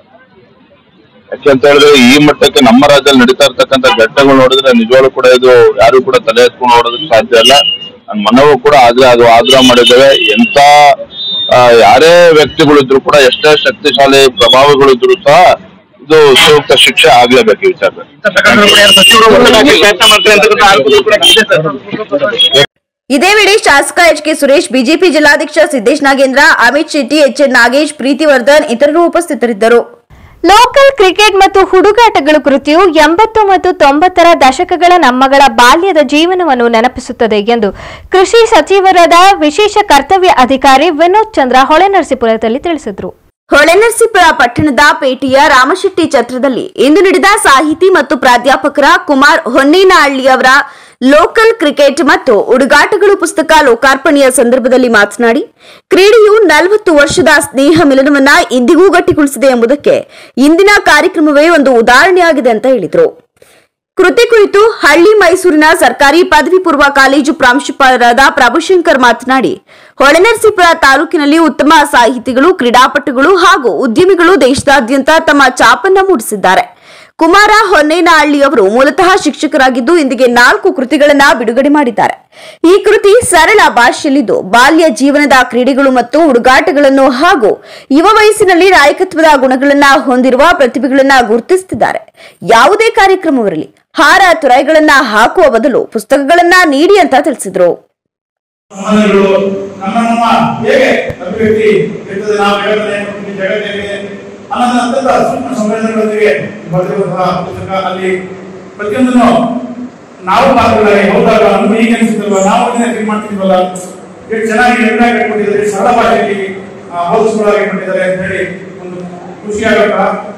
ಯಾಕೆಂತ ಹೇಳಿದ್ರೆ ಈ ಮಟ್ಟಕ್ಕೆ ನಮ್ಮ ರಾಜ್ಯದಲ್ಲಿ ನಡೀತಾ ಇರ್ತಕ್ಕಂಥ ಘಟನೆಗಳು ನೋಡಿದ್ರೆ ನಿಜವಾಗ್ಲೂ ಕೂಡ ಇದು ಯಾರು ಕೂಡ ತಲೆ ಎತ್ಕೊಂಡು ನೋಡೋದಕ್ಕೆ ಸಾಧ್ಯ ಇಲ್ಲ ನನ್ನ ಮನವೂ ಕೂಡ ಆಗ್ಲೇ ಅದು ಆಗ್ರಹ ಮಾಡಿದ್ದೇವೆ ಎಂತ ಆ, ಯಾರೇ ವ್ಯಕ್ತಿಗಳಿದ್ರು ಕೂಡ ಎಷ್ಟೇ ಶಕ್ತಿಶಾಲಿ ಪ್ರಭಾವಗಳಿದ್ರು ಸಹ ಇದು ಸೂಕ್ತ ಶಿಕ್ಷೆ ಆಗ್ಲೇಬೇಕು ಈ ವಿಚಾರದಲ್ಲಿ ಇಂಥ ಪ್ರಕರಣಗಳು ಕೂಡ ಯಾರು ಸಚಿವರು ಒಳಗಾಗಿ ಪ್ರಯತ್ನ ಮಾಡ್ತಾರೆ ಅಂತಕ್ಕಂಥ ಆರೋಪಗಳು ಕೂಡ ಇದೆ ಸರ್ ಇದೇ ವೇಳೆ ಶಾಸಕ ಎಚ್ ಕೆ ಸುರೇಶ್ ಬಿಜೆಪಿ ಜಿಲ್ಲಾಧ್ಯಕ್ಷ ಸಿದ್ದೇಶ್ ನಾಗೇಂದ್ರ ಅಮಿತ್ ಶೆಟ್ಟಿ ಎಚ್ ಎನ್ ನಾಗೇಶ್ ಪ್ರೀತಿವರ್ಧನ್ ಇತರರು ಉಪಸ್ಥಿತರಿದ್ದರು ಲೋಕಲ್ ಕ್ರಿಕೆಟ್ ಮತ್ತು ಹುಡುಗಾಟಗಳ ಕೃತಿಯು ಎಂಬತ್ತು ಮತ್ತು ತೊಂಬತ್ತರ ದಶಕಗಳ ನಮ್ಮಗಳ ಬಾಲ್ಯದ ಜೀವನವನ್ನು ನೆನಪಿಸುತ್ತದೆ ಎಂದು ಕೃಷಿ ಸಚಿವರಾದ ವಿಶೇಷ ಕರ್ತವ್ಯ ಅಧಿಕಾರಿ ವಿನೋದ್ ಚಂದ್ರ ಹೊಳೆನರಸೀಪುರದಲ್ಲಿ ತಿಳಿಸಿದರು ಹೊಳೆನರಸೀಪುರ ಪಟ್ಟಣದ ಪೇಟೆಯ ರಾಮಶೆಟ್ಟಿ ಛತ್ರದಲ್ಲಿ ಇಂದು ನಡೆದ ಸಾಹಿತಿ ಮತ್ತು ಪ್ರಾಧ್ಯಾಪಕರ ಕುಮಾರ್ ಹೊನ್ನೇನಹಳ್ಳಿ ಅವರ ಲೋಕಲ್ ಕ್ರಿಕೆಟ್ ಮತ್ತು ಉಡುಗಾಟಗಳು ಪುಸ್ತಕ ಲೋಕಾರ್ಪಣೆಯ ಸಂದರ್ಭದಲ್ಲಿ ಮಾತನಾಡಿ ಕ್ರೀಡೆಯು ನಲವತ್ತು ವರ್ಷದ ಸ್ನೇಹ ಮಿಲನವನ್ನ ಇಂದಿಗೂ ಗಟ್ಟಿಗೊಳಿಸಿದೆ ಎಂಬುದಕ್ಕೆ ಇಂದಿನ ಕಾರ್ಯಕ್ರಮವೇ ಒಂದು ಉದಾಹರಣೆಯಾಗಿದೆ ಅಂತ ಹೇಳಿದರು ಕೃತಿ ಕುರಿತು ಹಳ್ಳಿ ಮೈಸೂರಿನ ಸರ್ಕಾರಿ ಪದವಿ ಪೂರ್ವ ಕಾಲೇಜು ಪ್ರಾಂಶುಪಾಲರಾದ ಪ್ರಭುಶಂಕರ್ ಮಾತನಾಡಿ ಹೊಳೆನರಸೀಪುರ ತಾಲೂಕಿನಲ್ಲಿ ಉತ್ತಮ ಸಾಹಿತಿಗಳು ಕ್ರೀಡಾಪಟುಗಳು ಹಾಗೂ ಉದ್ಯಮಿಗಳು ದೇಶದಾದ್ಯಂತ ತಮ್ಮ ಛಾಪನ್ನ ಮೂಡಿಸಿದ್ದಾರೆ ಕುಮಾರ ಹೊನ್ನೇನಹಳ್ಳಿ ಅವರು ಮೂಲತಃ ಶಿಕ್ಷಕರಾಗಿದ್ದು ಇಂದಿಗೆ ನಾಲ್ಕು ಕೃತಿಗಳನ್ನ ಬಿಡುಗಡೆ ಮಾಡಿದ್ದಾರೆ ಈ ಕೃತಿ ಸರಳ ಭಾಷೆಯಲ್ಲಿದ್ದು ಬಾಲ್ಯ ಜೀವನದ ಕ್ರೀಡೆಗಳು ಮತ್ತು ಹುಡುಗಾಟಗಳನ್ನು ಹಾಗೂ ಯುವ ವಯಸ್ಸಿನಲ್ಲಿ ನಾಯಕತ್ವದ ಗುಣಗಳನ್ನ ಹೊಂದಿರುವ ಪ್ರತಿಭೆಗಳನ್ನ ಗುರುತಿಸುತ್ತಿದ್ದಾರೆ ಯಾವುದೇ ಕಾರ್ಯಕ್ರಮವಿರಲಿ ಹಾರ ತುರಾಯಿಗಳನ್ನ ಹಾಕುವ ಬದಲು ಪುಸ್ತಕಗಳನ್ನ ನೀಡಿ ಅಂತ ತಿಳಿಸಿದ್ರು ಸಂಬಂಧಗಳು ನಮ್ಮ ನಮ್ಮ ಹೇಗೆ ಅಭಿವ್ಯಕ್ತಿ ಇರ್ತದೆ ನಾವು ಹೇಳೋದೇ ಈ ಜಗತ್ತಿಗೆ ಅನ್ನೋದನ್ನ ಅತ್ಯಂತ ಸೂಕ್ಷ್ಮ ಸಂವೇದನೆಗಳೊಂದಿಗೆ ಬರೆದಿರುವಂತಹ ಪುಸ್ತಕ ಅಲ್ಲಿ ಪ್ರತಿಯೊಂದನ್ನು ನಾವು ಪಾತ್ರಗಳಾಗಿ ಹೌದಾಗ ನಮ್ಗೆ ಈಗ ಅನಿಸುತ್ತಲ್ವ ನಾವು ಅದನ್ನ think ಮಾಡ್ತಿದ್ವಲ್ಲ ಎಷ್ಟು ಚೆನ್ನಾಗಿ ನಿರ್ಣಯ ಕಟ್ಕೊಟ್ಟಿದ್ದಾರೆ ಸರಳ ಭಾಷೆಯಲ್ಲಿ ಆ, ಓದಿಸ್ಕೊಳ್ಳಾಗಿ ಕೊಟ್ಟಿದ್ದಾರೆ ಅಂತ ಹೇಳಿ ಒಂದು ಖುಷಿಯಾಗತ್ತ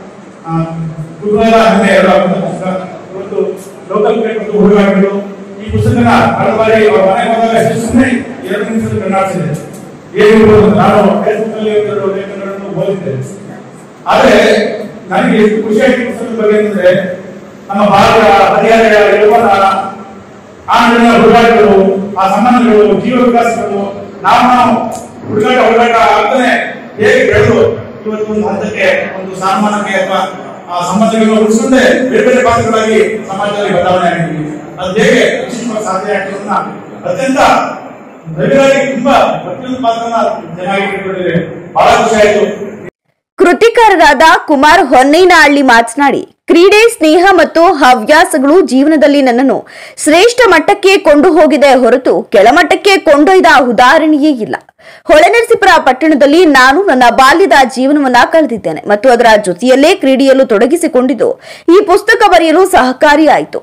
ಕುತೂಹಲ ಹೆಮ್ಮೆ ಎರಡಾಗುವಂತಹ ಪುಸ್ತಕ ಇವತ್ತು ಲೋಕಲ್ ಮತ್ತು ಹುಡುಗಾಟಗಳು ಈ ಪುಸ್ತಕನ ಕಳೆದ ಬಾರಿ ಅವ್ರ ಮನೆಗೆ ಹೋದಾಗ ಅಷ್ಟೇ ಸುಮ್ಮನೆ ಎರಡು ನಿಮಿಷದ ಕಣ್ಣಾಡಿಸಿದೆ ಏನಿರ್ಬೋದು ನಾನು ಫೇಸ್ಬುಕ್ ಅಲ್ಲಿ ಒಂದೆರಡು ಲೇಖನಗಳನ್ನು ಓದಿದ್ದೆ ಆದ್ರೆ ನನಗೆ ಎಷ್ಟು ಖುಷಿ ಆಯ್ತು ಈ ಪುಸ್ತಕದ ಬಗ್ಗೆ ಅಂತಂದ್ರೆ ನಮ್ಮ ಭಾರತ ಹರಿಯಾಣ ಯೌವನ ಆ ನಡುವಿನ ಹುಡುಗಾಟಗಳು ಆ ಸಂಬಂಧಗಳು ಜೀವ ವಿಕಾಸಗಳು ನಾವು ನಾವು ಹುಡುಗಾಟ ಹುಡುಗಾಟ ಆಗ್ತಾನೆ ಹೇಗೆ ಬೆಳೆದು ಇವತ್ತು ಒಂದು ಹಂತಕ್ಕೆ ಒಂದು ಸನ್ಮಾನಕ್ಕೆ ಅಥವಾ ಆ ಸಂಬಂಧಗಳನ್ನು ಉಳಿಸಿಕೊಂಡೆ ಬೇರೆ ಬೇರೆ ಪಾತ್ರಗಳಾಗಿ ಸಮಾಜದಲ್ಲಿ ಬದಲಾವಣೆ ಆಗಿದ್ದೀವಿ ಅದು ಹೇಗೆ ರಕ್ಷಿಸುವ ಸಾಧ್ಯ ಆಗ್ತದನ್ನ ಅತ್ಯಂತ ಗಂಭೀರವಾಗಿ ತುಂಬಾ ಪ್ರತಿಯೊಂದು ಪಾತ್ರನ ಚೆನ್ನಾಗಿ ಇಟ್ಕೊಂಡಿದೆ ಬಹಳ ಖುಷಿ ಆಯ್ತು ಕೃತಿಕಾರರಾದ ಕುಮಾರ್ ಹೊನ್ನೇನಹಳ್ಳಿ ಮಾತನಾಡಿ ಕ್ರೀಡೆ ಸ್ನೇಹ ಮತ್ತು ಹವ್ಯಾಸಗಳು ಜೀವನದಲ್ಲಿ ನನ್ನನ್ನು ಶ್ರೇಷ್ಠ ಮಟ್ಟಕ್ಕೆ ಕೊಂಡು ಹೋಗಿದೆ ಹೊರತು ಕೆಳಮಟ್ಟಕ್ಕೆ ಕೊಂಡೊಯ್ದ ಉದಾಹರಣೆಯೇ ಇಲ್ಲ ಹೊಳೆನರಸೀಪುರ ಪಟ್ಟಣದಲ್ಲಿ ನಾನು ನನ್ನ ಬಾಲ್ಯದ ಜೀವನವನ್ನ ಕಳೆದಿದ್ದೇನೆ ಮತ್ತು ಅದರ ಜೊತೆಯಲ್ಲೇ ಕ್ರೀಡೆಯಲ್ಲೂ ತೊಡಗಿಸಿಕೊಂಡಿದ್ದು ಈ ಪುಸ್ತಕ ಬರೆಯಲು ಸಹಕಾರಿಯಾಯಿತು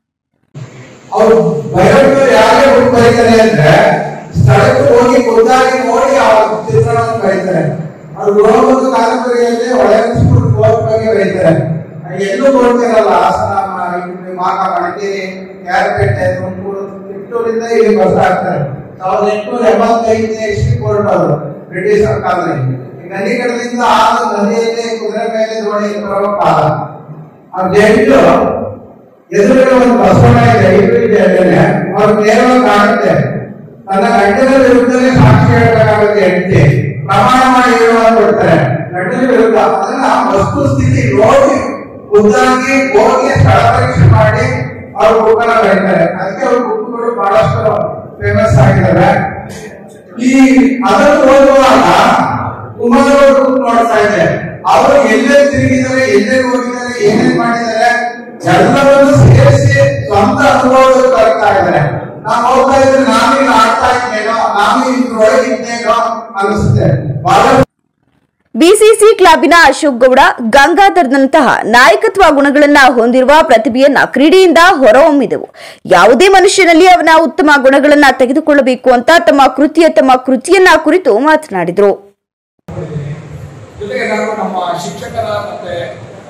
ಅವ್ರು ಬಯೋಡೇಟಾ ಯಾರೇ ಹುಡುಗ ಬರೀತಾರೆ ಅಂದ್ರೆ ಸ್ಥಳಕ್ಕೆ ಹೋಗಿ ಖುದ್ದಾಗಿ ನೋಡಿ ಆ ಚಿತ್ರಣವನ್ನು ಬರೀತಾರೆ ಅದು ಗೃಹಬಂಧು ಕಾದಂಬರಿಯಲ್ಲಿ ಒಳ್ಳೆ ಕೋರ್ಟ್ ಬಗ್ಗೆ ಬರೀತಾರೆ ಎಲ್ಲೂ ನೋಡ್ತಿರಲ್ಲ ಹಾಸನ ಮ- ಮಾಕ ಮಡಿಕೇರಿ ಕ್ಯಾರಪೇಟೆ ತುಮಕೂರು ಚಿತ್ತೂರಿಂದ ಇಲ್ಲಿ ಬರ್ತಾ ಇರ್ತಾರೆ ಸಾವಿರದ ಎಂಟುನೂರ ಎಂಬತ್ತೈದನೇ ಇಸ್ವಿ ಕೋರ್ಟ್ ಅವರು ಬ್ರಿಟಿಷ್ ಸರ್ಕಾರದಲ್ಲಿ ಈ ನದಿಗಡದಿಂದ ಆದ ನದಿಯಲ್ಲಿ ಕುದುರೆ ಮೇಲೆ ದೋಣಿ ಬರುವ ಕಾಲ ಆ ಜೈಲು ಎದುರುಗಡೆ ಒಂದು ಬಸವಣ್ಣ ಇದೆ ಇಬ್ರು ಇದೆ ಅಲ್ಲೇನೆ ಅವ್ರು ನೇರವಾಗಿ ಕಾಣುತ್ತೆ ತನ್ನ ಗಂಡನ ವಿರುದ್ಧನೇ ಸಾಕ್ಷಿ ಹೇಳಬೇಕಾಗುತ್ತೆ ಹೆಂಡತಿ ಪ್ರಮಾಣ ಮಾಡಿ ಹೇಳುವ ಕೊಡ್ತಾರೆ ಗಂಡನ ವಿರುದ್ಧ ಅದನ್ನ ವಸ್ತು ಸ್ಥಿತಿ ನೋಡಿ ಖುದ್ದಾಗಿ ಹೋಗಿ ಸ್ಥಳ ಪರೀಕ್ಷೆ ಮಾಡಿ ಅವ್ರು ಬುಕ್ಕನ್ನ ಬರೀತಾರೆ ಅದಕ್ಕೆ ಅವ್ರ ಬುಕ್ಗಳು ಬಹಳಷ್ಟು ಫೇಮಸ್ ಆಗಿದ್ದಾರೆ ಈ ಅದನ್ನು ಓದುವಾಗ ಕುಮಾರ್ ಅವರು ಬುಕ್ ನೋಡ್ತಾ ಇದೆ ಅವರು ಎಲ್ಲೆಲ್ಲಿ ತಿರುಗಿದ್ದಾರೆ ಎಲ್ಲೆಲ್ಲಿ ಹೋಗಿದ್ದಾರೆ ಏನೇನ್ ಮಾಡಿದ್ದಾರೆ ಎಲ್ಲವನ್ನೂ ಸೇರಿಸಿ ಸ್ವಂತ ಅನುಭವದಲ್ಲಿ ಬರ್ತಾ ಇದ್ದಾರೆ ನಾವು ಹೋಗ್ತಾ ಇದ್ರೆ ನಾವೀಗ ಆಡ್ತಾ ಇದ್ದೇನೋ ನಾವು ಇದ್ರೊಳಗೆ ಇದ್ದೇನೋ ಅನಿಸುತ್ತೆ ಬಹಳ ಬಿಸಿಸಿ ಕ್ಲಬ್ಬಿನ ಅಶೋಕ್ ಗೌಡ ಗಂಗಾಧರ್ನಂತಹ ನಾಯಕತ್ವ ಗುಣಗಳನ್ನ ಹೊಂದಿರುವ ಪ್ರತಿಭೆಯನ್ನ ಕ್ರೀಡೆಯಿಂದ ಹೊರಹೊಮ್ಮಿದೆವು ಯಾವುದೇ ಮನುಷ್ಯನಲ್ಲಿ ಅವನ ಉತ್ತಮ ಗುಣಗಳನ್ನ ತೆಗೆದುಕೊಳ್ಳಬೇಕು ಅಂತ ತಮ್ಮ ಕೃತಿಯ ತಮ್ಮ ಕೃತಿಯನ್ನ ಕುರಿತು ಮಾತನಾಡಿದ್ರು ಜೊತೆಗೆ ನಾನು ನಮ್ಮ ಶಿಕ್ಷಕರ ಮತ್ತೆ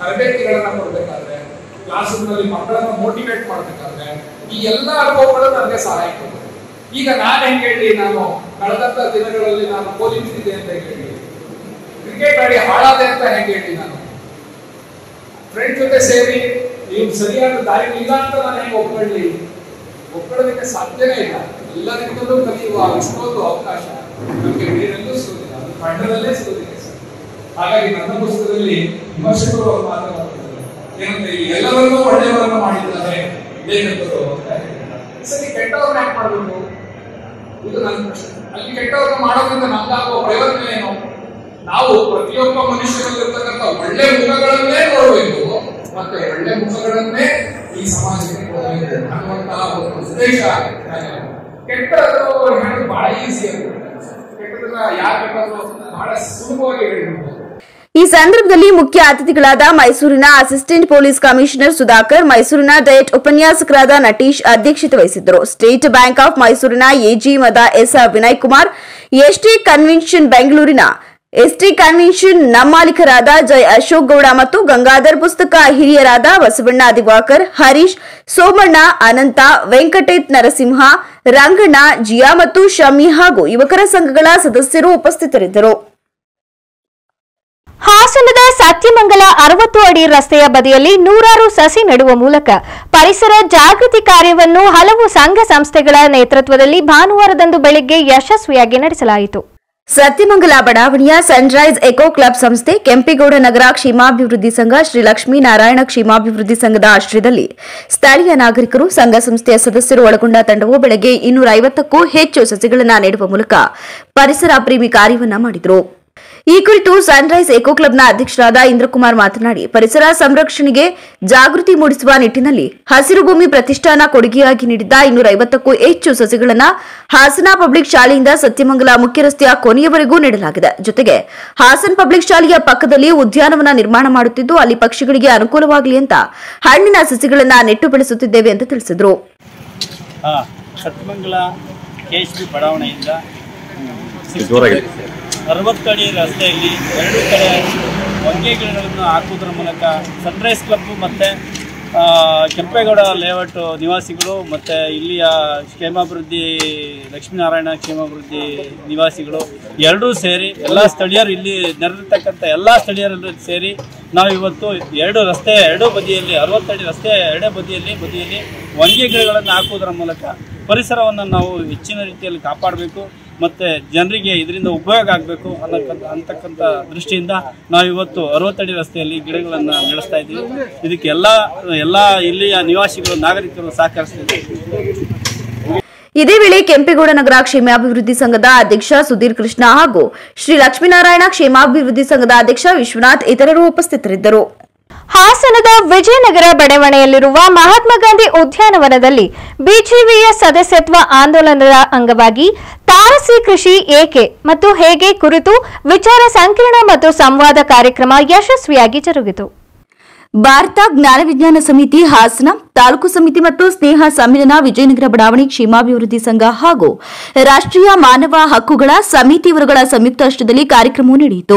ತರಬೇತಿಗಳನ್ನ ಕೊಡ್ಬೇಕಾದ್ರೆ ಕ್ಲಾಸ್ ನಲ್ಲಿ ಮಕ್ಕಳನ್ನ ಮೋಟಿವೇಟ್ ಮಾಡ್ಬೇಕಾದ್ರೆ ಈ ಎಲ್ಲ ಅನುಭವಗಳು ನನಗೆ ಸಹಾಯ ಕೊಡ್ತದೆ ಈಗ ನಾನು ಹೆಂಗೆ ಹೇಳಿ ನಾನು ಕಳೆದಂತ ದಿನಗಳಲ್ಲಿ ನಾನು ಕೋಲಿ ಬಿದ್ದಿದ್ದೆ ಅಂತ ಹೇಳಿ ಕ್ರಿಕೆಟ್ ಆಡಿ ಹಾಳಾದೆ ಅಂತ ಹೆಂಗೆ ಹೇಳಿ ನಾನು ಫ್ರೆಂಡ್ ಜೊತೆ ಸೇರಿ ನೀವು ಸರಿಯಾದ ದಾರಿ ಇಲ್ಲ ಅಂತ ನಾನು ಹೆಂಗೆ ಒಪ್ಕೊಳ್ಳಿ ಒಪ್ಕೊಳ್ಳೋದಕ್ಕೆ ಸಾಧ್ಯನೇ ಇಲ್ಲ ಎಲ್ಲರಿಂದಲೂ ಕಲಿಯುವ ಇಷ್ಟೊಂದು ಅವಕಾಶ ನಮಗೆ ಬೇರೆಲ್ಲೂ ಸಿಗೋದಿಲ್ಲ ಅದು ಖಂಡದಲ್ಲೇ ಸಿಗೋದಿಲ್ಲ ಸರ್ ಹಾಗಾಗಿ ನನ್ನ ಪುಸ್ತಕದಲ್ಲಿ ವಿಮರ್ಶಕರು ಅವರು ಮಾತನಾಡುತ್ತಾರೆ ಏನಂದ್ರೆ ಈ ಎಲ್ಲವನ್ನೂ ಒಳ್ಳೆಯವರನ್ನು ಮಾಡಿದ್ದಾರೆ ಲೇಖಕರು ಅಂತ ಹೇಳ್ತಾರೆ. ಸರಿ ಕೆಟ್ಟವ್ರನ್ನ ಯಾಕೆ ಮಾಡಬೇಕು ಇದು ನನ್ನ ಪ್ರಶ್ನೆ ಅಲ್ಲಿ ಕೆಟ್ಟವ್ರನ್ನ ಮಾಡೋದ್ರಿಂದ ನಮ್ಗಾಗುವ ಪ್ರಯೋಜನ ಏನು ನಾವು ಪ್ರತಿಯೊಬ್ಬ ಮನುಷ್ಯರಲ್ಲಿರ್ತಕ್ಕಂಥ ಒಳ್ಳೆ ಮುಖಗಳನ್ನೇ ನೋಡಬೇಕು ಮತ್ತೆ ಒಳ್ಳೆ ಮುಖಗಳನ್ನೇ ಈ ಸಮಾಜಕ್ಕೆ ಕೊಡಬೇಕು ಅನ್ನುವಂತಹ ಒಂದು ಉದ್ದೇಶ ನನಗೆ. ಕೆಟ್ಟದ್ದು ಹೇಳೋದು ಬಹಳ ಈಸಿ ಅದು ಕೆಟ್ಟದನ್ನ ಯಾರು ಬೇಕಾದ್ರೂ ಬಹಳ ಸುಲಭವಾಗಿ ಹೇಳ್ಬೋದು ಈ ಸಂದರ್ಭದಲ್ಲಿ ಮುಖ್ಯ ಅತಿಥಿಗಳಾದ ಮೈಸೂರಿನ ಅಸಿಸ್ಟೆಂಟ್ ಪೊಲೀಸ್ ಕಮಿಷನರ್ ಸುಧಾಕರ್ ಮೈಸೂರಿನ ಡಯಟ್ ಉಪನ್ಯಾಸಕರಾದ ನಟೀಶ್ ಅಧ್ಯಕ್ಷತೆ ವಹಿಸಿದ್ದರು ಸ್ಟೇಟ್ ಬ್ಯಾಂಕ್ ಆಫ್ ಮೈಸೂರಿನ ಎಜಿ ಮದ S Vinay Kumar ST convention ಬೆಂಗಳೂರಿನ ಎಸ್ಟಿ ಕನ್ವೆನ್ಷನ್ ನಮ್ಮಾಲಿಕರಾದ ಜೈ ಅಶೋಕ್ ಗೌಡ ಮತ್ತು ಗಂಗಾಧರ್ ಪುಸ್ತಕ ಹಿರಿಯರಾದ ಬಸವಣ್ಣ ದಿವಾಕರ್ ಹರೀಶ್ ಸೋಮಣ್ಣ ಅನಂತ ವೆಂಕಟೇತ್ ನರಸಿಂಹ ರಂಗಣ್ಣ ಜಿಯಾ ಮತ್ತು ಶಮಿ ಹಾಗೂ ಯುವಕರ ಸಂಘಗಳ ಸದಸ್ಯರು ಉಪಸ್ಥಿತರಿದ್ದರು ಹಾಸನದ ಸತ್ಯಮಂಗಲ ಅರವತ್ತು ಅಡಿ ರಸ್ತೆಯ ಬದಿಯಲ್ಲಿ ನೂರಾರು ಸಸಿ ನೆಡುವ ಮೂಲಕ ಪರಿಸರ ಜಾಗೃತಿ ಕಾರ್ಯವನ್ನು ಹಲವು ಸಂಘ ಸಂಸ್ಥೆಗಳ ನೇತೃತ್ವದಲ್ಲಿ ಭಾನುವಾರದಂದು ಬೆಳಿಗ್ಗೆ ಯಶಸ್ವಿಯಾಗಿ ನಡೆಸಲಾಯಿತು ಸತ್ಯಮಂಗಲ ಬಡಾವಣೆಯ ಸನ್ರೈಸ್ ಎಕೋ ಕ್ಲಬ್ ಸಂಸ್ಥೆ ಕೆಂಪೇಗೌಡ ನಗರ ಕ್ಷೇಮಾಭಿವೃದ್ಧಿ ಸಂಘ ಶ್ರೀ ಲಕ್ಷ್ಮೀ ನಾರಾಯಣ ಕ್ಷೇಮಾಭಿವೃದ್ಧಿ ಸಂಘದ ಆಶ್ರಯದಲ್ಲಿ ಸ್ಥಳೀಯ ನಾಗರಿಕರು ಸಂಘ ಸಂಸ್ಥೆಯ ಸದಸ್ಯರು ಒಳಗೊಂಡ ತಂಡವು ಬೆಳಗ್ಗೆ ಇನ್ನೂರ ಐವತ್ತಕ್ಕೂ ಹೆಚ್ಚು ಸಸಿಗಳನ್ನು ನೆಡುವ ಮೂಲಕ ಪರಿಸರ ಪ್ರೇಮಿ ಕಾರ್ಯವನ್ನ ಮಾಡಿದರು ಈ ಕುರಿತು ಸನ್ರೈಸ್ ಎಕೋ ಕ್ಲಬ್ನ ಅಧ್ಯಕ್ಷರಾದ ಇಂದ್ರಕುಮಾರ್ ಮಾತನಾಡಿ ಪರಿಸರ ಸಂರಕ್ಷಣೆಗೆ ಜಾಗೃತಿ ಮೂಡಿಸುವ ನಿಟ್ಟಿನಲ್ಲಿ ಹಸಿರು ಭೂಮಿ ಪ್ರತಿಷ್ಠಾನ ಕೊಡುಗೆಯಾಗಿ ನೀಡಿದ್ದ ಇನ್ನೂರ ಐವತ್ತಕ್ಕೂ ಹೆಚ್ಚು ಸಸಿಗಳನ್ನು ಹಾಸನ ಪಬ್ಲಿಕ್ ಶಾಲೆಯಿಂದ ಸತ್ಯಮಂಗಲ ಮುಖ್ಯ ರಸ್ತೆಯ ಕೊನೆಯವರೆಗೂ ನೀಡಲಾಗಿದೆ ಜೊತೆಗೆ ಹಾಸನ್ ಪಬ್ಲಿಕ್ ಶಾಲೆಯ ಪಕ್ಕದಲ್ಲಿ ಉದ್ಯಾನವನ ನಿರ್ಮಾಣ ಮಾಡುತ್ತಿದ್ದು ಅಲ್ಲಿ ಪಕ್ಷಿಗಳಿಗೆ ಅನುಕೂಲವಾಗಲಿ ಅಂತ ಹಣ್ಣಿನ ಸಸಿಗಳನ್ನು ನೆಟ್ಟು ಬೆಳೆಸುತ್ತಿದ್ದೇವೆ ಅಂತ ತಿಳಿಸಿದರು ಹಾ ಸತ್ಮಂಗಲ ಕೆ ಎಚ್ ಬಿ ಬಡಾವಣೆಯಿಂದ ಅರವತ್ತು ಅಡಿ ರಸ್ತೆಯಲ್ಲಿ ಎರಡು ಕಡೆ ಹೊಂಗೆ ಗಿಡಗಳನ್ನು ಹಾಕುವುದರ ಮೂಲಕ ಸನ್ರೈಸ್ ಕ್ಲಬ್ ಮತ್ತು ಕೆಂಪೇಗೌಡ ಲೇಔಟ್ ನಿವಾಸಿಗಳು ಮತ್ತು ಇಲ್ಲಿಯ ಕ್ಷೇಮಾಭಿವೃದ್ಧಿ ಲಕ್ಷ್ಮೀನಾರಾಯಣ ಕ್ಷೇಮಾಭಿವೃದ್ಧಿ ನಿವಾಸಿಗಳು ಎರಡೂ ಸೇರಿ ಎಲ್ಲ ಸ್ಥಳೀಯರು ಇಲ್ಲಿ ನೆರೆದಿರ್ತಕ್ಕಂಥ ಎಲ್ಲ ಸ್ಥಳೀಯರು ಸೇರಿ ನಾವು ಇವತ್ತು ಎರಡು ರಸ್ತೆ ಎರಡೂ ಬದಿಯಲ್ಲಿ ಅರವತ್ತಡಿ ರಸ್ತೆ ಎರಡೇ ಬದಿಯಲ್ಲಿ ಬದಿಯಲ್ಲಿ ಹೊಂಗೆ ಗಿಡಗಳನ್ನು ಹಾಕುವುದರ ಮೂಲಕ ಪರಿಸರವನ್ನು ನಾವು ಹೆಚ್ಚಿನ ರೀತಿಯಲ್ಲಿ ಕಾಪಾಡಬೇಕು ಮತ್ತು ಜನರಿಗೆ ಇದರಿಂದ ಉಪಯೋಗ ಆಗಬೇಕು ಅನ್ನಕ್ಕಂಥ ಅಂತಕ್ಕಂಥ ದೃಷ್ಟಿಯಿಂದ ನಾವು ಇವತ್ತು ಅರವತ್ತಡಿ ರಸ್ತೆಯಲ್ಲಿ ಗಿಡಗಳನ್ನು ನಡೆಸ್ತಾ ಇದ್ದೀವಿ ಇದಕ್ಕೆ ಎಲ್ಲ ಎಲ್ಲ ಇಲ್ಲಿಯ ನಿವಾಸಿಗಳು ನಾಗರಿಕರು ಸಹಕರಿಸ್ತಿದ್ದಾರೆ ಇದೇ ವೇಳೆ ಕೆಂಪೇಗೌಡ ನಗರ ಕ್ಷೇಮಾಭಿವೃದ್ಧಿ ಸಂಘದ ಅಧ್ಯಕ್ಷ ಸುಧೀರ್ ಕೃಷ್ಣ ಹಾಗೂ ಶ್ರೀ ಲಕ್ಷ್ಮೀನಾರಾಯಣ ಕ್ಷೇಮಾಭಿವೃದ್ಧಿ ಸಂಘದ ಅಧ್ಯಕ್ಷ ವಿಶ್ವನಾಥ್ ಇತರರು ಉಪಸ್ಥಿತರಿದ್ದರು ಹಾಸನದ ವಿಜಯನಗರ ಬಡಾವಣೆಯಲ್ಲಿರುವ ಮಹಾತ್ಮ ಗಾಂಧಿ ಉದ್ಯಾನವನದಲ್ಲಿ ಬಿಜಿವಿಎಸ್ ಸದಸ್ಯತ್ವ ಆಂದೋಲನದ ಅಂಗವಾಗಿ ತಾರಸಿ ಕೃಷಿ ಏಕೆ ಮತ್ತು ಹೇಗೆ ಕುರಿತು ವಿಚಾರ ಸಂಕಿರಣ ಮತ್ತು ಸಂವಾದ ಕಾರ್ಯಕ್ರಮ ಯಶಸ್ವಿಯಾಗಿ ಜರುಗಿತು ಭಾರತ ಜ್ಞಾನ ವಿಜ್ಞಾನ ಸಮಿತಿ ಹಾಸನ ತಾಲೂಕು ಸಮಿತಿ ಮತ್ತು ಸ್ನೇಹ ಸಮ್ಮಿಲನ ವಿಜಯನಗರ ಬಡಾವಣೆ ಕ್ಷೇಮಾಭಿವೃದ್ಧಿ ಸಂಘ ಹಾಗೂ ರಾಷ್ಟ್ರೀಯ ಮಾನವ ಹಕ್ಕುಗಳ ಸಮಿತಿಯವರುಗಳ ಸಂಯುಕ್ತಾಶ್ರಯದಲ್ಲಿ ಕಾರ್ಯಕ್ರಮವು ನಡೆಯಿತು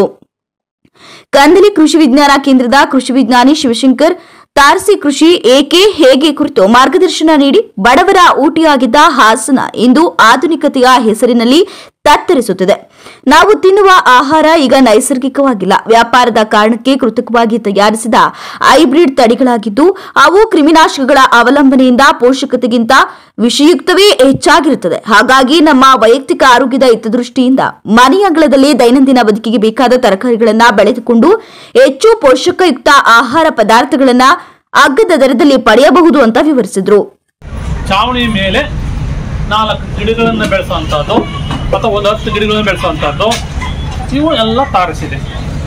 ಕಂದಲಿ ಕೃಷಿ ವಿಜ್ಞಾನ ಕೇಂದ್ರದ ಕೃಷಿ ವಿಜ್ಞಾನಿ ಶಿವಶಂಕರ್ ತಾರಸಿ ಕೃಷಿ ಏಕೆ ಹೇಗೆ ಕುರಿತು ಮಾರ್ಗದರ್ಶನ ನೀಡಿ ಬಡವರ ಊಟಿಯಾಗಿದ್ದ ಹಾಸನ ಇಂದು ಆಧುನಿಕತೆಯ ಹೆಸರಿನಲ್ಲಿ ತತ್ತರಿಸುತ್ತಿದೆ ನಾವು ತಿನ್ನುವ ಆಹಾರ ಈಗ ನೈಸರ್ಗಿಕವಾಗಿಲ್ಲ ವ್ಯಾಪಾರದ ಕಾರಣಕ್ಕೆ ಕೃತಕವಾಗಿ ತಯಾರಿಸಿದ ಹೈಬ್ರಿಡ್ ತಳಿಗಳಾಗಿದ್ದು ಅವು ಕ್ರಿಮಿನಾಶಕಗಳ ಅವಲಂಬನೆಯಿಂದ ಪೋಷಕತೆಗಿಂತ ವಿಷಯುಕ್ತವೇ ಹೆಚ್ಚಾಗಿರುತ್ತದೆ ಹಾಗಾಗಿ ನಮ್ಮ ವೈಯಕ್ತಿಕ ಆರೋಗ್ಯದ ಹಿತದೃಷ್ಟಿಯಿಂದ ಮನೆ ಅಂಗಳದಲ್ಲಿ ದೈನಂದಿನ ಬದುಕಿಗೆ ಬೇಕಾದ ತರಕಾರಿಗಳನ್ನ ಬೆಳೆದುಕೊಂಡು ಹೆಚ್ಚು ಪೋಷಕಯುಕ್ತ ಆಹಾರ ಪದಾರ್ಥಗಳನ್ನ ಅಗ್ಗದ ದರದಲ್ಲಿ ಪಡೆಯಬಹುದು ಅಂತ ವಿವರಿಸಿದ್ರು ಚಾವಣಿ ಮೇಲೆ ನಾಲ್ಕು ಗಿಡಗಳನ್ನು ಬೆಳೆಸುವಂಥದ್ದು ಅಥವಾ ಒಂದು ಹತ್ತು ಗಿಡಗಳನ್ನು ಬೆಳೆಸುವಂಥದ್ದು ಇವು ಎಲ್ಲ ತಾರಿಸಿದೆ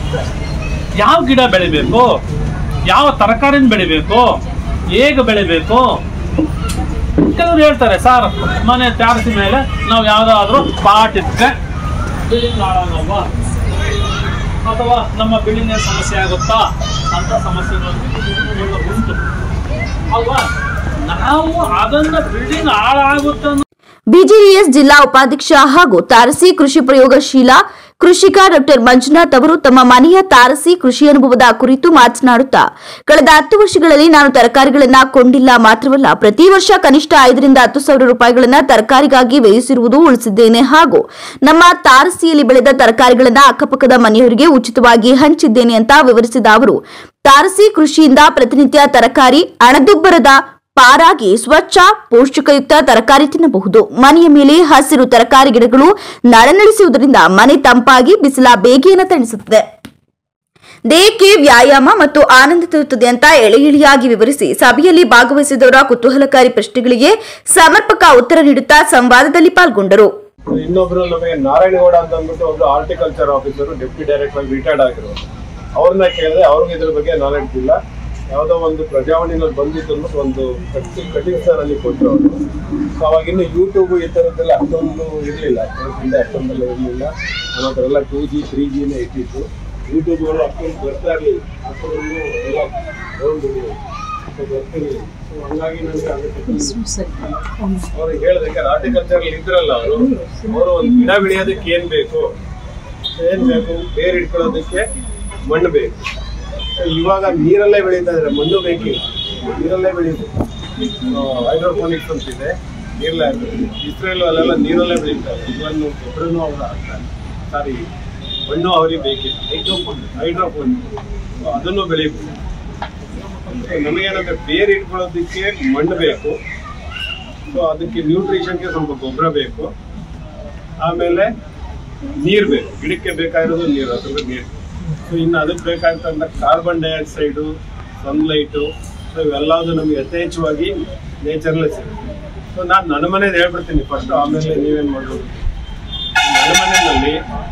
ಯಾವ ಗಿಡ ಬೆಳಿಬೇಕು ಯಾವ ತರಕಾರಿನ ಬೆಳಿಬೇಕು ಹೇಗೆ ಬೆಳಿಬೇಕು ಕೆಲವರು ಹೇಳ್ತಾರೆ ಸರ್ ಮನೆ ತಾರಿಸಿದ ಮೇಲೆ ನಾವು ಯಾವುದಾದ್ರೂ ಪಾಟ್ ಇದ್ರೆ ಬಿಲ್ಡಿಂಗ್ ಹಾಳಾಗಲ್ವಾ ಅಥವಾ ನಮ್ಮ ಬಿಲ್ಡಿಂಗ್ ಸಮಸ್ಯೆ ಆಗುತ್ತಾ ಅಂತ ಸಮಸ್ಯೆಗಳು ಉಂಟು ಅಲ್ವಾ ನಾವು ಅದನ್ನ ಬಿಲ್ಡಿಂಗ್ ಹಾಳಾಗುತ್ತೆ ಅನ್ನೋ ಬಿಜಿವಿಎಸ್ ಜಿಲ್ಲಾ ಉಪಾಧ್ಯಕ್ಷ ಹಾಗೂ ತಾರಸಿ ಕೃಷಿ ಪ್ರಯೋಗಶೀಲ ಕೃಷಿಕ ಡಾಕ್ಟರ್ ಮಂಜುನಾಥ್ ಅವರು ತಮ್ಮ ಮನೆಯ ತಾರಸಿ ಕೃಷಿ ಅನುಭವದ ಕುರಿತು ಮಾತನಾಡುತ್ತಾ ಕಳೆದ ಹತ್ತು ವರ್ಷಗಳಲ್ಲಿ ನಾನು ತರಕಾರಿಗಳನ್ನ ಕೊಂಡಿಲ್ಲ ಮಾತ್ರವಲ್ಲ ಪ್ರತಿ ವರ್ಷ ಕನಿಷ್ಠ ಐದರಿಂದ ಹತ್ತು ಸಾವಿರ ರೂಪಾಯಿಗಳನ್ನ ತರಕಾರಿಗಾಗಿ ವ್ಯಯಿಸಿರುವುದು ಉಳಿಸಿದ್ದೇನೆ ಹಾಗೂ ನಮ್ಮ ತಾರಸಿಯಲ್ಲಿ ಬೆಳೆದ ತರಕಾರಿಗಳನ್ನ ಅಕ್ಕಪಕ್ಕದ ಮನೆಯವರಿಗೆ ಉಚಿತವಾಗಿ ಹಂಚಿದ್ದೇನೆ ಅಂತ ವಿವರಿಸಿದ ಅವರು ತಾರಸಿ ಕೃಷಿಯಿಂದ ಪ್ರತಿನಿತ್ಯ ತರಕಾರಿ ಹಣದುಬ್ಬರದ ಪಾರಾಗಿ ಸ್ವಚ್ಛ ಪೌಷ್ಟಿಕಯುಕ್ತ ತರಕಾರಿ ತಿನ್ನಬಹುದು ಮನೆಯ ಮೇಲೆ ಹಸಿರು ತರಕಾರಿ ಗಿಡಗಳು ನಳನಳಿಸುವುದರಿಂದ ಮನೆ ತಂಪಾಗಿ ಬಿಸಿಲ ಬೇಗೆಯನ್ನು ತಣಿಸುತ್ತದೆ ದೇಹಕ್ಕೆ ವ್ಯಾಯಾಮ ಮತ್ತು ಆನಂದ ತರುತ್ತದೆ ಅಂತ ಎಳೆ ಎಳೆಯಾಗಿ ವಿವರಿಸಿ ಸಭೆಯಲ್ಲಿ ಭಾಗವಹಿಸಿದವರ ಕುತೂಹಲಕಾರಿ ಪ್ರಶ್ನೆಗಳಿಗೆ ಸಮರ್ಪಕ ಉತ್ತರ ನೀಡುತ್ತಾ ಸಂವಾದದಲ್ಲಿ ಪಾಲ್ಗೊಂಡರು ಇನ್ನೊಬ್ರು ನಮಗೆ ನಾರಾಯಣಗೌಡ ಅಂತ ಅಂದ್ಬಿಟ್ಟು ಒಬ್ರು ಹಾರ್ಟಿಕಲ್ಚರ್ ಆಫೀಸರ್ ಡೆಪ್ಟಿ ಡೈರೆಕ್ಟರ್ ಆಗಿ ರಿಟೈರ್ಡ್ ಆಗಿರೋರು ಅವ್ರನ್ನ ಕೇಳಿದ್ರೆ ಅವ್ರಿಗೆ ಇದ್ರ ಬಗ್ಗೆ ನಾಲೆಡ್ಜ್ ಇಲ್ಲ ಯಾವುದೋ ಒಂದು ಪ್ರಜಾವಾಣಿನಲ್ಲಿ ಬಂದಿತ್ತು ಅಂದ್ಬಿಟ್ಟು ಒಂದು ಕಟಿಂಗ್ ಕಟಿಂಗ್ ಸ್ಟಾರ್ ಅಲ್ಲಿ ಕೊಟ್ಟರು ಅವರು ಸೊ ಅವಾಗ ಇನ್ನು ಯೂಟ್ಯೂಬ್ ಈ ಥರದ್ದೆಲ್ಲ ಅಷ್ಟೊಂದು ಇರಲಿಲ್ಲ ಹಿಂದೆ ಅಷ್ಟೊಂದೆಲ್ಲ ಇರಲಿಲ್ಲ ನನ್ನ ಹತ್ರ ಎಲ್ಲ ಟೂ ಜಿ ತ್ರೀ ಜಿನೇ ಇಟ್ಟಿತ್ತು ಯೂಟ್ಯೂಬ್ಗಳು ಅಷ್ಟೊಂದು ಬರ್ತಾ ಇರಲಿಲ್ಲ ಅಷ್ಟೊಂದು ಎಲ್ಲ ತಗೊಂಡ್ಬಿಟ್ಟಿದ್ರು. ಸೊ ಬರ್ತಿರ್ಲಿಲ್ಲ. ಸೊ ಹಂಗಾಗಿ ನನಗೆ ಅದಕ್ಕೆ ಅವ್ರಿಗೆ ಹೇಳಿದ್ರೆ ಹಾರ್ಟಿಕಲ್ಚರ್ ಇದ್ರಲ್ಲ ಅವರು ಅವರು ಒಂದು ಗಿಡ ಬೆಳೆಯೋದಕ್ಕೆ ಏನ್ ಬೇಕು ಏನ್ ಬೇಕು ಬೇರ್ ಇಟ್ಕೊಳ್ಳೋದಕ್ಕೆ ಮಣ್ಣು ಬೇಕು So ಇವಾಗ ನೀರಲ್ಲೇ ಬೆಳೀತಾ ಇದ್ರೆ ಮಣ್ಣು ಬೇಕಿಲ್ಲ ನೀರಲ್ಲೇ ಬೆಳೀಬೇಕು ಹೈಡ್ರೋಫೋನಿಕ್ಸ್ ಅಂತಿದೆ ನೀರಲ್ಲೇ ಇಸ್ರೇಲ್ ಅಲ್ಲೆಲ್ಲ ನೀರಲ್ಲೇ ಬೆಳೀತಾರೆ ಇವನ್ ಗೊಬ್ಬರನು ಅವ್ರು ಹಾಕ್ತಾರೆ ಸಾರಿ ಮಣ್ಣು ಅವ್ರಿಗೆ ಬೇಕಿಲ್ಲ ಹೈಡ್ರೋಫೋನಿಕ್ ಹೈಡ್ರೋಫೋನಿಕ್ ಅದನ್ನು ಬೆಳಿಬೇಕು So ನಮಗೇನಂದ್ರೆ ಬೇರ್ ಇಟ್ಕೊಳ್ಳೋದಕ್ಕೆ ಮಣ್ಣು ಬೇಕು ಸೊ ಅದಕ್ಕೆ ನ್ಯೂಟ್ರಿಷನ್ಗೆ ಸ್ವಲ್ಪ ಗೊಬ್ಬರ ಬೇಕು ಆಮೇಲೆ ನೀರು ಬೇಕು ಗಿಡಕ್ಕೆ ಬೇಕಾಗಿರೋದು ನೀರು ಅದ್ರ ನೀರು ಸೊ ಇನ್ನು ಅದಕ್ಕೆ ಬೇಕಾಗ್ತಂತ ಕಾರ್ಬನ್ ಡೈಆಕ್ಸೈಡು ಸನ್ಲೈಟು ಸೊ ಇವೆಲ್ಲದು ನಮಗೆ ಯಥೇಚ್ಛವಾಗಿ ನೇಚರ್ಲೆ ಸಿಗುತ್ತೆ ಸೊ ನಾನು ನನ್ನ ಮನೇದು ಹೇಳ್ಬಿಡ್ತೀನಿ ಫಸ್ಟ್ ಆಮೇಲೆ ನೀವೇನು ಮಾಡ್ಬೋದು ನನ್ನ ಮನೆಯಲ್ಲಿ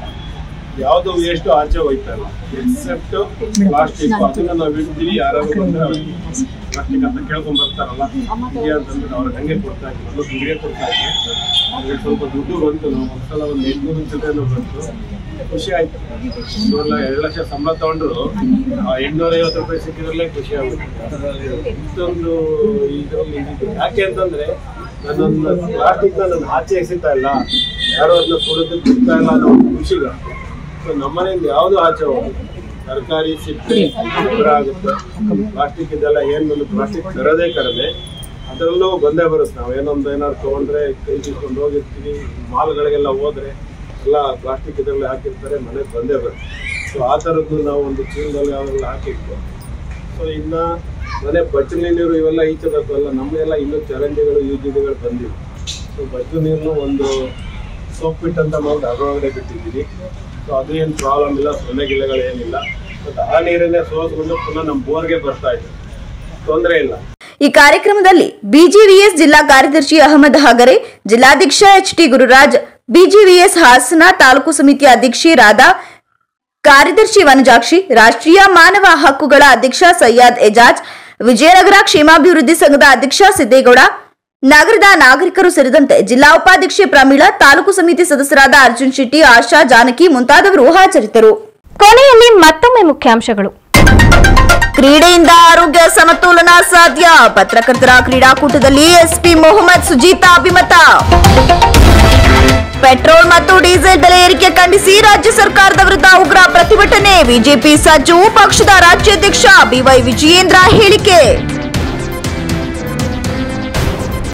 ಯಾವುದು ವೇಸ್ಟ್ ಆಚೆ ಹೋಯ್ತಾ ಇಲ್ಲ ಎಕ್ಸೆಪ್ಟ್ ಪ್ಲಾಸ್ಟಿಕ್ ಅದನ್ನ ನಾವು ಇಡ್ತೀವಿ ಯಾರಾದ್ರೂ ಬಂದ್ರೆ ಪ್ಲಾಸ್ಟಿಕ್ ಅಂತ ಕೇಳ್ಕೊಂಡ್ ಬರ್ತಾರಲ್ಲ ಇದೆ ಅಂತಂದ್ರೆ ಅವ್ರಿಗೆ ಹಂಗೆ ಕೊಡ್ತಾ ಇದ್ವಿ ಒಂದು ದುಡ್ಡಿಗೆ ಕೊಡ್ತಾ ಇದ್ವಿ ಅವ್ರಿಗೆ ಸ್ವಲ್ಪ ದುಡ್ಡು ಬಂತು ನಾವು ಒಂದ್ಸಲ ಒಂದು ಎಂಟ್ನೂರು ಜೊತೆನೂ ಬಂತು ಖುಷಿ ಆಯ್ತು ಒಂದೂವರೆ ಲ- ಎರಡು ಲಕ್ಷ ಸಂಬಳ ತಗೊಂಡ್ರು ಆ ಎಂಟ್ನೂರ ಐವತ್ತು ರೂಪಾಯಿ ಸಿಕ್ಕಿದ್ರಲ್ಲೇ ಖುಷಿ ಆಗುತ್ತೆ ಇಷ್ಟೊಂದು ಇದರಲ್ಲಿ ಇದಿದೆ. ಯಾಕೆ ಅಂತಂದ್ರೆ ನನ್ನೊಂದು ಪ್ಲಾಸ್ಟಿಕ್ ನನ್ನ ಆಚೆ ಎಸಿತಾ ಇಲ್ಲ ಯಾರೋ ಅದನ್ನ ಸುಡೋದಕ್ಕೆ ಬಿಡ್ತಾ ಇಲ್ಲ ಅನ್ನೋ ಒಂದು ಖುಷಿಗ ಸೊ ನಮ್ಮನೆಯಿಂದ ಯಾವುದು ಆಚೆ ಹೋಗುತ್ತೆ ತರಕಾರಿ ಸಿಪ್ಪೆ ಗೊಬ್ಬರ ಆಗುತ್ತೆ ಪ್ಲಾಸ್ಟಿಕ್ ಇದೆಲ್ಲ ಏನ್ ಬಂದು ಪ್ಲಾಸ್ಟಿಕ್ ತರೋದೇ ಕಡಿಮೆ ಅದರಲ್ಲೂ ಬಂದೇ ಬರುತ್ತೆ ನಾವು ಏನೊಂದು ಏನಾದ್ರು ತಗೊಂಡ್ರೆ ಕೈ తీసుಕೊಂಡು ಹೋಗಿರ್ತೀವಿ ಮಾಲ್ಗಳಿಗೆಲ್ಲ ಹೋದ್ರೆ ಎಲ್ಲ ಪ್ಲಾಸ್ಟಿಕ್ ಇದರಲ್ಲಿ ಹಾಕಿರ್ತಾರೆ ಮನೆಗೆ ಬಂದೇ ಬರುತ್ತೆ ಸೊ ಆ ಥರದ್ದು ನಾವು ಒಂದು ಚೀಲದಲ್ಲಿ ಅವೆಲ್ಲ ಹಾಕಿಟ್ಟು ಸೊ ಇನ್ನ ಮನೆ ಬಚ್ಚಲು ನೀರು ಇವೆಲ್ಲ ಈಚೆಲ್ಲ ನಮ್ಮೆಲ್ಲ ಇನ್ನೂ ಚರಂಡಿಗಳು ಯೂಜಿಗಳು ಬಂದಿವೆ ಸೊ ಬಚ್ಚಲು ನೀರನ್ನು ಒಂದು ಸೋಪ್ ಬಿಟ್ ಅಂತ ನಾವು ಅದ್ರೊಳಗಡೆ ಬಿಟ್ಟಿದ್ದೀವಿ ಸೊ ಅದು ಏನು ಪ್ರಾಬ್ಲಮ್ ಇಲ್ಲ ಸೊನ್ನೆ ಗಿಲೆಗಳು ಏನಿಲ್ಲ ಬಟ್ ಆ ನೀರನ್ನೇ ಸೋಸ್ಕೊಂಡು ಪುನಃ ನಮ್ಮ ಬೋರ್ಗೆ ಬರ್ತಾ ಇದೆ ತೊಂದರೆ ಇಲ್ಲ ಈ ಕಾರ್ಯಕ್ರಮದಲ್ಲಿ ಬಿಜಿವಿಎಸ್ ಜಿಲ್ಲಾ ಕಾರ್ಯದರ್ಶಿ ಅಹಮದ್ ಹಗರೆ ಜಿಲ್ಲಾಧ್ಯಕ್ಷ H T Gururaj BGVS Hassan taluk ಸಮಿತಿ ಅಧ್ಯಕ್ಷೆ ರಾಧಾ ಕಾರ್ಯದರ್ಶಿ ವನಜಾಕ್ಷಿ ರಾಷ್ಟ್ರೀಯ ಮಾನವ ಹಕ್ಕುಗಳ ಅಧ್ಯಕ್ಷ ಸಯ್ಯದ್ ಎಜಾಜ್ ವಿಜಯನಗರ ಕ್ಷೇಮಾಭಿವೃದ್ಧಿ ಸಂಘದ ಅಧ್ಯಕ್ಷ ಸಿದ್ದೇಗೌಡ ನಗರದ ನಾಗರಿಕರು ಸೇರಿದಂತೆ ಜಿಲ್ಲಾ ಉಪಾಧ್ಯಕ್ಷೆ ಪ್ರಮೀಳಾ ತಾಲೂಕು ಸಮಿತಿ ಸದಸ್ಯರಾದ ಅರ್ಜುನ್ ಶೆಟ್ಟಿ ಆಶಾ ಜಾನಕಿ ಮುಂತಾದವರು ಹಾಜರಿದ್ದರು ಕೊನೆಯಲ್ಲಿ ಮತ್ತೊಮ್ಮೆ ಮುಖ್ಯಾಂಶಗಳು ಕ್ರೀಡೆಯಿಂದ ಆರೋಗ್ಯ ಸಮತೋಲನ ಸಾಧ್ಯ ಪತ್ರಕರ್ತರ ಕ್ರೀಡಾಕೂಟದಲ್ಲಿ ಎಸ್ಪಿ ಮೊಹಮ್ಮದ್ ಸುಜೀತಾ ಅಭಿಮತ ಪೆಟ್ರೋಲ್ ಮತ್ತು ಡೀಸೆಲ್ ಬೆಲೆ ಏರಿಕೆ ಖಂಡಿಸಿ ರಾಜ್ಯ ಸರ್ಕಾರದ ವಿರುದ್ಧ ಉಗ್ರ ಪ್ರತಿಭಟನೆ ಬಿಜೆಪಿ ಸಜ್ಜು ಪಕ್ಷದ ರಾಜ್ಯಾಧ್ಯಕ್ಷ ಬಿವೈ ವಿಜಯೇಂದ್ರ ಹೇಳಿಕೆ